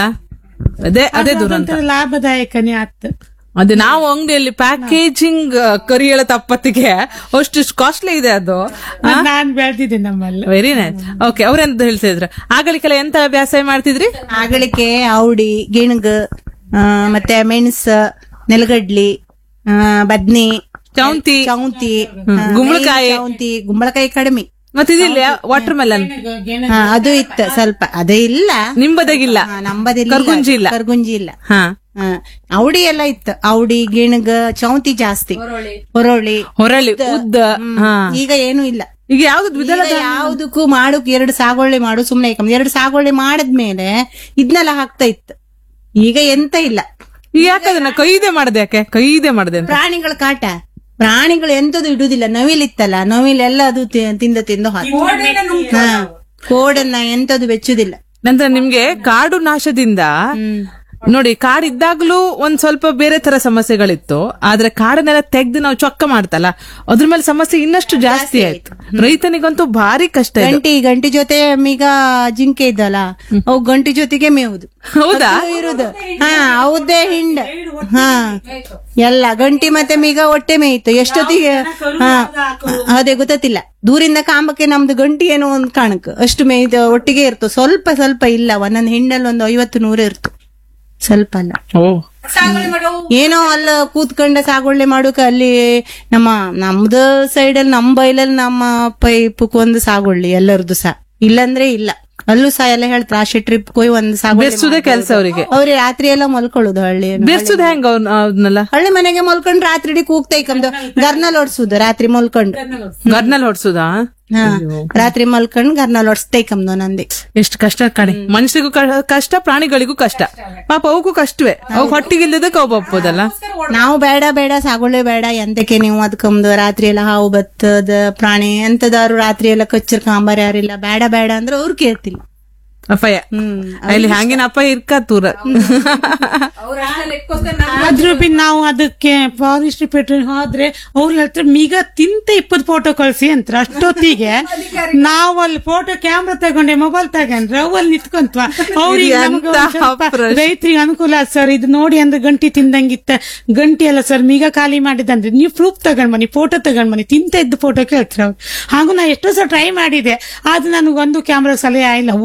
ಅದೇ ಅದೇ ದುರಂತ ಒಂಥರ ಲಾಭದಾಯಕನೇ ಆತ್ ಅದು ನಾವು ಅಂಗಡಿಯಲ್ಲಿ ಪ್ಯಾಕೇಜಿಂಗ್ ಕರಿ ಎಳ್ಳು ತಪ್ಪತ್ತಿಗೆ ಅಷ್ಟು ಕಾಸ್ಟ್ಲಿ ಇದೆ ಅದು ಅದ್ ನಾನ್ ಬೆಳ್ದಿದ್ದೆ ನಮ್ಮಲ್ಲಿ ವೆರಿ ನೈಸ್ ಓಕೆ ಅವ್ರೆಂತ ಹೇಳ್ತಿದ್ರು ಆಗಲಿಕ್ಕೆಲ್ಲ ಎಂತ ವ್ಯಾಸಾಯ ಮಾಡ್ತಿದ್ರಿ ಆಗಳಿಕೆ ಔಡಿ ಗಿಣಗ್ ಆ, ಮತ್ತೆ ಮೆಣಸ ನೆಲಗಡ್ಲಿ ಆ, ಬದ್ನಿ ಚೌಂತಿ ಚೌಂತಿ ಆ, ಗುಂಬಳಕಾಯಿ. ಚೌಂತಿ ಗುಂಬಳಕಾಯಿ ಕಡಿಮೆ ಮತ್ತೆ ಇದಿಲ್ಲ ವಾಟರ್ ಮೆಲನ್ ಹಾ, ಅದು ಇತ್ತು ಸ್ವಲ್ಪ ಅದೇ ಇಲ್ಲ ನಿಂಬದಗಿಲ್ಲ ಆ, ನಂಬದಿಲ್ಲ ಕರ್ಗುಂಜಿ ಇಲ್ಲ. ಕರ್ಗುಂಜಿ ಇಲ್ಲ ಹಾ ಆ, ಔಡಿ ಎಲ್ಲ ಇತ್ತು ಔಡಿ ಗಿಣಗ ಚೌಂತಿ ಜಾಸ್ತಿ ಹೊರೊಳಿ ಹೊರಳಿ ಉದ್ದ ಹಾ ಈಗ ಏನು ಇಲ್ಲ ಈಗ ಯಾವ್ದು ದ್ವಿದಳ ಈಗ ಯಾವ್ದಕ್ಕೂ ಮಾಡುಕ್ ಎರಡು ಸಾಗುವಳಿ ಮಾಡು ಸುಮ್ನೆ ಇಕ್ಕಂಬ. ಎರಡು ಸಾಗುವಳಿ ಮಾಡದ್ಮೇಲೆ ಇದನ್ನೆಲ್ಲ ಹಾಕ್ತಾ ಇತ್ತು ಈಗ ಎಂತ ಇಲ್ಲ ಈಗ ಯಾಕೆ ಅದನ್ನ ಕೈದೆ ಮಾಡದೆ ಯಾಕೆ ಕೈದೆ ಮಾಡದೆ ಅಂತ ಪ್ರಾಣಿಗಳ ಕಾಟ ಪ್ರಾಣಿಗಳು ಎಂತದು ಇಡುದಿಲ್ಲ ನವಿಲಿತ್ತಲ್ಲ ನವಿಲೆಲ್ಲ ಅದು ತಿ- ತಿಂದು ತಿಂದು ಹಾಕಿ ಹಾ ಕೋಡನ್ನ ಎಂತದು ಬೆಚ್ಚುದಿಲ್ಲ ನಂತರ ನಿಮ್ಗೆ ಕಾಡು ನಾಶದಿಂದ ನೋಡಿ ಕಾಡಿದ್ದಾಗ್ಲೂ ಒಂದ್ ಸ್ವಲ್ಪ ಬೇರೆ ತರ ಸಮಸ್ಯೆಗಳಿತ್ತು ಆದ್ರೆ ಕಾಡನ್ನೆಲ್ಲ ತೆಗ್ದು ನಾವು ಚೊಕ್ಕ ಮಾಡ್ತಲ್ಲ ಅದ್ರ ಮೇಲೆ ಸಮಸ್ಯೆ ಇನ್ನಷ್ಟು ಜಾಸ್ತಿ ಆಯ್ತು ರೈತನಿಗಂತೂ ಭಾರಿ ಕಷ್ಟ ಇದು ಗಂಟಿ ಗಂಟಿ ಜೊತೆ ಈಗ ಜಿಂಕೆ ಇದ್ದಲ್ಲ ಅವು ಗಂಟಿ ಜೊತೆಗೆ ಮೇವುದು ಹೌದಾ ಅದು ಇರುದು ಹಾ ಹೌದೇ ಹಿಂಡ ಹಾ ಎಲ್ಲ ಗಂಟಿ ಮತ್ತೆ ಮೀಗ ಹೊಟ್ಟೆ ಮೇಯಿತ್ತು ಎಷ್ಟೊತ್ತಿಗೆ ಹಾ ಅದೇ ಗೊತ್ತಿಲ್ಲ ದೂರಿಂದ ಕಾಂಬಕ್ಕೆ ನಮ್ದು ಗಂಟಿ ಏನೋ ಒಂದ್ ಕಾಣಕ್ ಅಷ್ಟು ಮೇಯ್ದ ಒಟ್ಟಿಗೆ ಇರ್ತು ಸ್ವಲ್ಪ ಸ್ವಲ್ಪ ಇಲ್ಲ ಒಂದೊಂದ್ ಹಿಂಡಲ್ಲಿ ಒಂದು ಐವತ್ತು ನೂರು ಇರ್ತು ಸ್ವಲ್ಪ ಅಲ್ಲ ಓ ಏನೋ ಅಲ್ಲ ಕೂತ್ಕೊಂಡ ಸಾಗುವಳಿ ಮಾಡೋಕ ಅಲ್ಲಿ ನಮ್ಮ ನಮ್ದು ಸೈಡಲ್ಲಿ ನಮ್ಮ ಬೈಲಲ್ಲಿ ನಮ್ಮ ಪೈಪಕ್ ಒಂದು ಸಾಗುವಳಿ ಎಲ್ಲರದು ಸಹ ಇಲ್ಲಂದ್ರೆ ಇಲ್ಲ ಅಲ್ಲೂ ಸಹ ಎಲ್ಲ ಹೇಳ್ತಾರೆ ಆ ಟ್ರಿಪ್ ಹೋಗಿ ಒಂದು ಸಾಗುವಳಿ ಬೆರ್ಸುದೇ ಕೆಲ್ಸ ಅವರಿಗೆ ಅವ್ರಿಗೆ ರಾತ್ರಿ ಎಲ್ಲ ಮಲ್ಕೊಳ್ಳೋದು ಹಳ್ಳಿ ಬೆರ್ಸುದ್ ಹೆಂಗ ಅವ್ನ ಅವ್ನಲ್ಲ ಹಳ್ಳಿ ಮನೆಗೆ ಮಲ್ಕೊಂಡು ರಾತ್ರಿ ಇಡೀ ಕೂಗ್ತೈಕಂದು ಗರ್ನಲ್ಲಿ ಓಡಿಸುದು ರಾತ್ರಿ ಮಲ್ಕೊಂಡು ಗರ್ನಲ್ಲಿ ಹೊಡ್ಸುದಾ ಹಾ ರಾತ್ರಿ ಮಲ್ಕೊಂಡು ಗರ್ನಲ್ಲಿ ಓಡಿಸ್ತೈಕಂದು ನಂದಿ ಎಷ್ಟು ಕಷ್ಟ ಕಣೆ ಮನುಷ್ಯರಿಗೂ ಕ- ಕಷ್ಟ ಪ್ರಾಣಿಗಳಿಗೂ ಕಷ್ಟ ಪಾಪ ಅವಕ್ಕೂ ಕಷ್ಟವೇ ಅವ್ ಹೊಟ್ಟಿಗಿಲ್ದಕ್ಕೆ ಅವ್ ಒಪ್ಪೋದಲ್ಲ ನಾವು ಬೇಡ ಬೇಡ ಸಾಗುವಳಿ ಬೇಡ ಎಂತಕ್ಕೆ ನೀವು ಅದ್ಕಂದು ರಾತ್ರಿ ಎಲ್ಲ ಹಾವು ಬತ್ತದ ಪ್ರಾಣಿ ಎಂತದಾರು ರಾತ್ರಿ ಎಲ್ಲ ಕಚ್ಚರ್ ಕಾಂಬಾರ ಯಾರಿಲ್ಲ ಬೇಡ ಬೇಡ ಅಂದ್ರೆ ಅವ್ರು ಕೇಳ್ತಿಲ್ಲ ಅಪ್ಪಯ್ಯ ಹ್ಮ್ ಅಲ್ಲಿ ಹ್ಯಾಂಗಿನ ಅಪ್ಪ ಇರ್ಕ ತೂರ ಆದ್ರೂ ಬಿ ನಾವು ಅದಕ್ಕೆ ಫಾರೆಸ್ಟ್ ಪೆಟ್ರೋಲ್ ಹೋದ್ರೆ ಅವ್ರು ಹೇಳ್ತಾರೆ ಮೀಗ ತಿಂತ ಇಪ್ಪತ್ತು ಫೋಟೋ ಕಳ್ಸಿ ಅಂತ ಅಷ್ಟೊತ್ತಿಗೆ ನಾವು ಅಲ್ಲಿ ಫೋಟೋ ಕ್ಯಾಮ್ರಾ ತಗೊಂಡೆ ಮೊಬೈಲ್ ತಗೊಂಡ್ರೆ ಅವಲ್ಲಿ ನಿಂತ್ಕೊಂತ್ವ ಅವ್ರಿಗೆ ನಮ್ಗೆ ಒಂದ್ ಎಂತ ಸ್ವಲ್ಪ ಪ್ರಶ್ನೆ. ರೈತರಿಗೆ ಅನುಕೂಲ ಸರ್ ಇದು ನೋಡಿ ಅಂದ್ರೆ ಗಂಟಿ ತಿಂದಂಗಿತ್ತ ಗಂಟಿ ಅಲ್ಲ ಸರ್ ಮೀಗ ಖಾಲಿ ಮಾಡಿದಂದ್ರೆ ನೀವು ಪ್ರೂಫ್ ತಗೊಂಡ್ ಬನ್ನಿ ಫೋಟೋ ತಗೊಂಡ್ ಬನ್ನಿ ತಿಂತ ಇದ್ದ ಫೋಟೋ ಕೇಳ್ತಾರೆ ಅವ್ರು ಹಾಗೂ ನಾ ಎಷ್ಟೋ ಸಲ ಟ್ರೈ ಮಾಡಿದೆ ಆದ್ರೆ ನನಗೆ ಒಂದು ಕ್ಯಾಮ್ರಾ ಸಲಹೆ ಆಯಿಲ್ಲ ಓಡುತ್ತ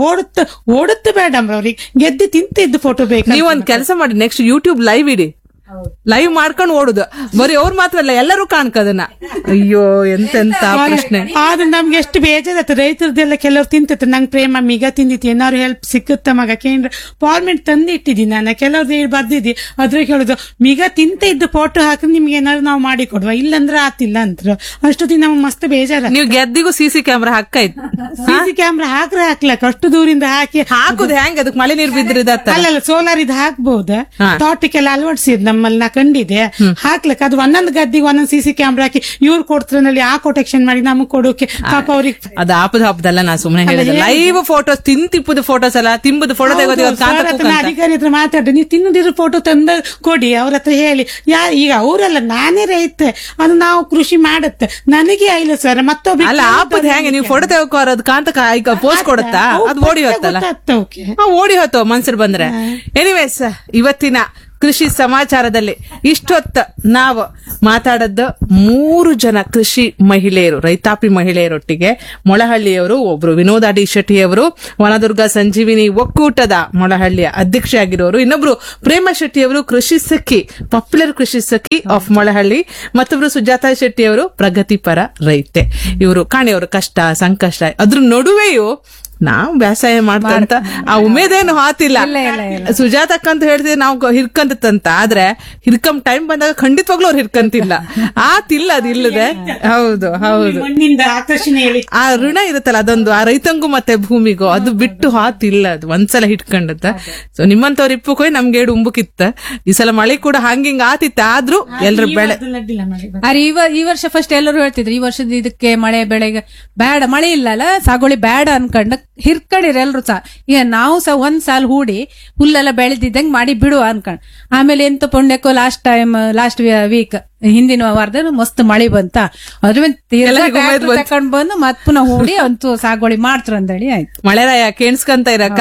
ಓಡುತ್ತೆ ಮೇಡಮ್ ಅವ್ರಿಗೆ ಗೆದ್ದು ತಿಂತಿದ್ದು ಫೋಟೋ ಬೇಕು ನೀವ್ ಒಂದ್ ಕೆಲಸ ಮಾಡಿ ನೆಕ್ಸ್ಟ್ ಯೂಟ್ಯೂಬ್ ಲೈವ್ ಇಡಿ ಲೈವ್ ಮಾಡ್ಕೊಂಡು ಓಡುದು ಬರೀ ಅವ್ರು ಮಾತ್ರ ಅಲ್ಲ ಎಲ್ಲರೂ ಕಾಣ್ಕದನ್ನ ಅಯ್ಯೋ ಎಂತೆಂತ ಪ್ರಶ್ನೆ ಆದ್ರೆ ನಮ್ಗೆ ಎಷ್ಟು ಬೇಜಾರತ್ತೆ ರೈತರದೆಲ್ಲ ಕೆಲವ್ರು ತಿಂತತ್ತೆ ನಂಗೆ ಪ್ರೇಮ ಮಿಗ ತಿಂದಿತ್ತು ಏನಾದ್ರು ಹೆಲ್ಪ್ ಸಿಕ್ಕುತ್ತ ಮಗ ಕೇಂದ್ರ ಪಾರ್ಮೆಂಟ್ ತಂದು ಇಟ್ಟಿದ್ದೀನಿ ನಾನು ಕೆಲವ್ರದ್ದು ಹೇಳಿ ಬರ್ದಿದ್ದಿ ಅದ್ರ ಹೇಳುದು ಮಿಗ ತಿಂತ ಇದ್ದು ಫೋಟೋ ಹಾಕಿ ನಿಮ್ಗೆ ಏನಾದ್ರು ನಾವು ಮಾಡಿ ಕೊಡುವ ಇಲ್ಲಂದ್ರೆ ಆತಿಲ್ಲ ಅಂದ್ರು ಅಷ್ಟೊತ್ತಿಗೆ ನಮ್ಗೆ ಮಸ್ತ್ ಬೇಜಾರ ನೀವು ಗೆದ್ದಿಗೂ ಸಿ ಸಿ ಕ್ಯಾಮ್ರಾ ಹಾಕಾಯ್ತು ಸಿಸಿ ಕ್ಯಾಮ್ರಾ ಹಾಕ್ರೆ ಹಾಕ್ಲಕ್ ಅಷ್ಟು ದೂರಿಂದ ಹಾಕಿ ಹಾಕುದು ಹೆಂಗ್ ಅದಕ್ಕೆ ಮಳೆ ನೀರು ಬಿದ್ರಿದತ್ತ ಅಲ್ಲಲ್ಲ ಸೋಲಾರ್ ಇದು ಹಾಕ್ಬಹುದು ಹಾ. ತೋಟಕ್ಕೆಲ್ಲ ಅಳವಡಿಸಿದ್ ನಮ್ಮಲ್ಲಿ ನಾ ಕಂಡಿದೆ ಹಾಕ್ಲಕ್ ಅದು ಒಂದೊಂದು ಗದ್ದಿಗೆ ಒಂದೊಂದು ಸಿಸಿ ಕ್ಯಾಮ್ರಾ ಹಾಕಿ ಇವ್ರು ಕೊಡ್ತಾರಲ್ಲಿ ಆ ಕೊಟೆಕ್ಷನ್ ಮಾಡಿ ನಮಗ್ ಕೊಡೋಕೆ ಪಾಪ ಅವ್ರಿಗೆ ಅದು ಆಪದ ಹಬ್ಬದಲ್ಲ ನಾ ಸುಮ್ಮನೆ ಹೇಳಿದೆ ಲೈವ್ ಫೋಟೋಸ್ ತಿಂತಿಪ್ಪದ ಫೋಟೋಸ್ ಅಲ್ಲ ತಿಂಬದ ಫೋಟೋ ತೆಗೋದು ಇವತ್ತು ಕಾಂತ ಸರ್ ಹತ್ರ ಕೂಕಂತ. ಅಧಿಕಾರಿ ಹತ್ರ ಮಾತಾಡಿ ನೀವು ತಿನ್ನದಿರೋ ಫೋಟೋ ತಂದ ಕೊಡಿ ಅವ್ರ ಹತ್ರ ಹೇಳಿ ಯಾ ಈಗ ಅವರಲ್ಲ ನಾನೇ ರೈತ ಅದು ನಾವು ಕೃಷಿ ಮಾಡುತ್ತೆ ನನಗೆ ಆಯ್ಲ ಸರ್ ಮತ್ತೊಬ್ಬ ಅಲ್ಲ ಆಪದ ಹೆಂಗೆ ನೀವು ಫೋಟೋ ತೆಗೋಕೋ ಅದು ಕಾಂತ ಈಗ ಪೋಸ್ಟ್ ಕೊಡುತ್ತಾ ಅದು ಓಡಿ ಹೋಗ್ತಲ್ಲ ಓಕೆ ಹಾ, ಓಡಿ ಹೋಯ್ತು ಮನ್ಸರು ಬಂದ್ರೆ ಎನಿವೇಸ್ ಇವತ್ತಿನ ಕೃಷಿ ಸಮಾಚಾರದಲ್ಲಿ ಇಷ್ಟೊತ್ತ ನಾವು ಮಾತಾಡದ್ದು ಮೂರು ಜನ ಕೃಷಿ ಮಹಿಳೆಯರು ರೈತಾಪಿ ಮಹಿಳೆಯರೊಟ್ಟಿಗೆ ಮೊಳಹಳ್ಳಿಯವರು ಒಬ್ರು ವಿನೋದ ಡಿ ಶೆಟ್ಟಿಯವರು ವನದುರ್ಗ ಸಂಜೀವಿನಿ ಒಕ್ಕೂಟದ ಮೊಳಹಳ್ಳಿಯ ಅಧ್ಯಕ್ಷೆ ಆಗಿರೋರು ಇನ್ನೊಬ್ರು ಪ್ರೇಮ ಶೆಟ್ಟಿಯವರು ಕೃಷಿ ಸಖಿ ಪಾಪ್ಯುಲರ್ ಕೃಷಿ ಸಖಿ ಆಫ್ ಮೊಳಹಳ್ಳಿ ಮತ್ತೊಬ್ರು ಸುಜಾತಾ ಶೆಟ್ಟಿಯವರು ಪ್ರಗತಿಪರ ರೈತೆ ಇವರು ಕಾಣಿಯವರು ಕಷ್ಟ ಸಂಕಷ್ಟ ಅದ್ರ ನಡುವೆಯೂ ನಾವು ವ್ಯವಸಾಯ ಮಾಡ್ತಂತ ಆ ಉಮೇದೇನು ಹಾತಿಲ್ಲ ಸುಜಾತಕ್ಕಂತ ಹೇಳ್ತಿದ್ರೆ ನಾವು ಹಿರ್ಕಂತಂತ ಆದ್ರೆ ಹಿರ್ಕಂ ಟೈಮ್ ಬಂದಾಗ ಖಂಡಿತವಾಗ್ಲೂ ಅವ್ರು ಹಿರ್ಕಂತಿಲ್ಲ ಆತಿಲ್ಲ ಅದಿಲ್ಲದೆ ಹೌದು ಹೌದು ಮಣ್ಣಿಂದ ಆಕರ್ಷಣೆ ಹೇಳಿ ಆ ಋಣ ಇರುತ್ತಲ್ಲ ಅದೊಂದು ಆ ರೈತಂಗೂ ಮತ್ತೆ ಭೂಮಿಗೂ ಅದು ಬಿಟ್ಟು ಹಾತಿಲ್ಲ ಅದು ಒಂದ್ಸಲ ಹಿಟ್ಕೊಂಡತ್ತ ಸೊ ನಿಮ್ಮಂತವ್ರ ಇಪ್ಪಕ್ಕೋಯ್ ನಮ್ಗೆ ಏಡು ಉಂಬುಕಿತ್ತ ಈ ಸಲ ಮಳೆ ಕೂಡ ಹಂಗಿಂಗ್ ಆತಿತ್ತ ಆದ್ರೂ ಎಲ್ರ ಬೆಳೆ ಅಡ್ಡಿಲ್ಲ ಮಾಡಿ ಅರೆ ಈ ವ- ಈ ವರ್ಷ ಫಸ್ಟ್ ಎಲ್ಲರೂ ಹೇಳ್ತಿದ್ರು ಈ ವರ್ಷದ ಇದಕ್ಕೆ ಮಳೆ ಬೆಳೆಗೆ ಬೇಡ ಮಳೆ ಇಲ್ಲಲ್ಲ ಸಾಗುವಳಿ ಬೇಡ ಅನ್ಕೊಂಡ ಹಿರ್ಕಡಿರ ಎಲ್ರು ಸಹ ಈಗ ನಾವು ಸಹ ಒಂದ್ ಸಾಲ್ ಹೂಡಿ ಹುಲ್ಲೆಲ್ಲ ಬೆಳೆದಿದ್ದಂಗ್ ಮಾಡಿ ಬಿಡುವ ಅನ್ಕೊಂಡ್ ಆಮೇಲೆ ಎಂತ ಪುಣ್ಯಕ್ಕೋ ಲಾಸ್ಟ್ ಟೈಮ್ ಲಾಸ್ಟ್ ವೀಕ್ ಹಿಂದಿನ ವಾರದಲ್ಲಿ ಮಸ್ತ್ ಮಳೆ ಬಂತ ಅದ್ರ ಮೇಲೆ ತೀರಾ ಎಲ್ಲರಿಗೂ ಉಮೇದ್ tractor ತಕೊಂಡ್ ಬಂದು ಮತ್ ಪುನಃ ಹೂಡಿ ಅಂತೂ ಸಾಗುವಳಿ ಮಾಡ್ತಾರ ಅಂತೇಳಿ ಆಯ್ತು ಮಳೆರಾಯ ಕೇಣಿಸ್ಕಂತ ಇರಕ್ಕ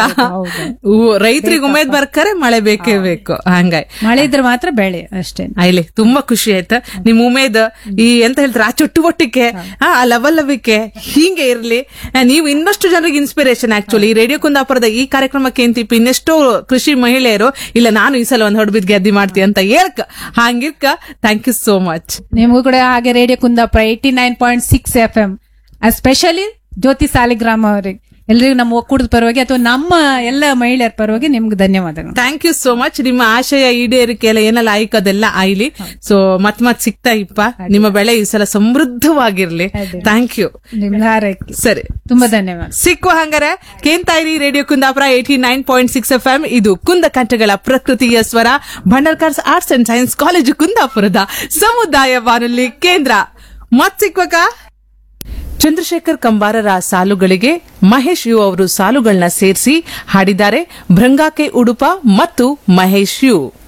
ರೈತರಿಗೆ ಉಮೇದ್ ಬರ್ಕರೆ ಮಳೆ ಬೇಕೇ ಬೇಕು ಹಂಗಾಯ್ ಮಳೆ ಇದ್ರೆ ಮಾತ್ರ ಬೆಳೆ ಅಷ್ಟೇ ಆಯ್ಲಿ ತುಂಬಾ ಖುಷಿ ಆಯ್ತು ನಿಮ್ ಉಮೇದ್ ಈ ಎಂತ ಹೇಳ್ತಾರೆ ಆ ಚುಟ್ಟುಬೊಟ್ಟಿಗೆ ಆ ಆ ಲವಲವಿಕೆ ಹೀಗೆ ಇರ್ಲಿ ಆ, ನೀವು ಇನ್ನಷ್ಟು ಜನರಿಗೆ ಇನ್ಸ್ಪಿರೇಷನ್ ಆಕ್ಚುಲಿ ಈ ರೇಡಿಯೋ ಕುಂದಾಪುರದ ಈ ಕಾರ್ಯಕ್ರಮಕ್ಕೆ ಅಂತಿಪ್ಪ ಇನ್ನೆಷ್ಟೋ ಕೃಷಿ ಮಹಿಳೆಯರು ಇಲ್ಲ ನಾನು ಈ ಸಲ ಒಂದ್ ಹೊಡ್ಬಿದ್ ಗೆದ್ದಿ ಮಾಡ್ತೀನಿ ಅಂತ ಹೇಳ್ಕ ಹಂಗಿರ್ಕ ಥ್ಯಾಂಕ್ ಯು ಸೋ ಮಚ್ ನಿಮಗೂ ಕೂಡ ಹಾಗೆ radio Kundapura eighty nine point six F M specially Jyothi Saligrama ಅವರಿಗೆ ಎಲ್ರಿಗೂ ನಮ್ಮ ಒಕ್ಕೂಟದ ಪರವಾಗಿ ಅಥವಾ ನಮ್ಮ ಎಲ್ಲ ಮಹಿಳೆಯರ ಪರವಾಗಿ ನಿಮ್ಗೆ ಧನ್ಯವಾದಗಳು ಥ್ಯಾಂಕ್ ಯು ಸೋ ಮಚ್ ನಿಮ್ಮ ಆಶಯ ಈಡೇರಿಕೆ ಎಲ್ಲ ಏನೆಲ್ಲ ಆಯ್ಕದೆಲ್ಲ ಆಯ್ಲಿ ಸೊ ಮತ್ ಮತ್ ಸಿಗ್ತಾ ಇಪ್ಪ ನಿಮ್ಮ ಬೆಳೆ ಈ ಸಲ ಸಮೃದ್ಧವಾಗಿರ್ಲಿ ಥ್ಯಾಂಕ್ ಯು ನಿಮ್ಗೆ ಹಾರೈಕೆ ಸರಿ ತುಂಬಾ ಧನ್ಯವಾದ ಸಿಕ್ಕುವ ಹಂಗಾರೆ ಕೇಂತಾಯಿರಿ radio Kundapura eighty nine point six F M ಇದು ಕುಂದ ಕಂಠಗಳ ಪ್ರಕೃತಿಯ ಸ್ವರ Bhandarkars arts and science college ಕುಂದಾಪುರದ ಸಮುದಾಯ ಬಾನುಲಿ ಕೇಂದ್ರ ಮತ್ ಸಿಕ್ವಕ ಚಂದ್ರಶೇಖರ್ ಕಂಬಾರರ ಸಾಲುಗಳಿಗೆ ಮಹೇಶ್ ಯು ಅವರು ಸಾಲುಗಳನ್ನ ಸೇರಿಸಿ ಹಾಡಿದ್ದಾರೆ ಭೃಂಗಾಕೆ ಉಡುಪ ಮತ್ತು ಮಹೇಶ್ ಯು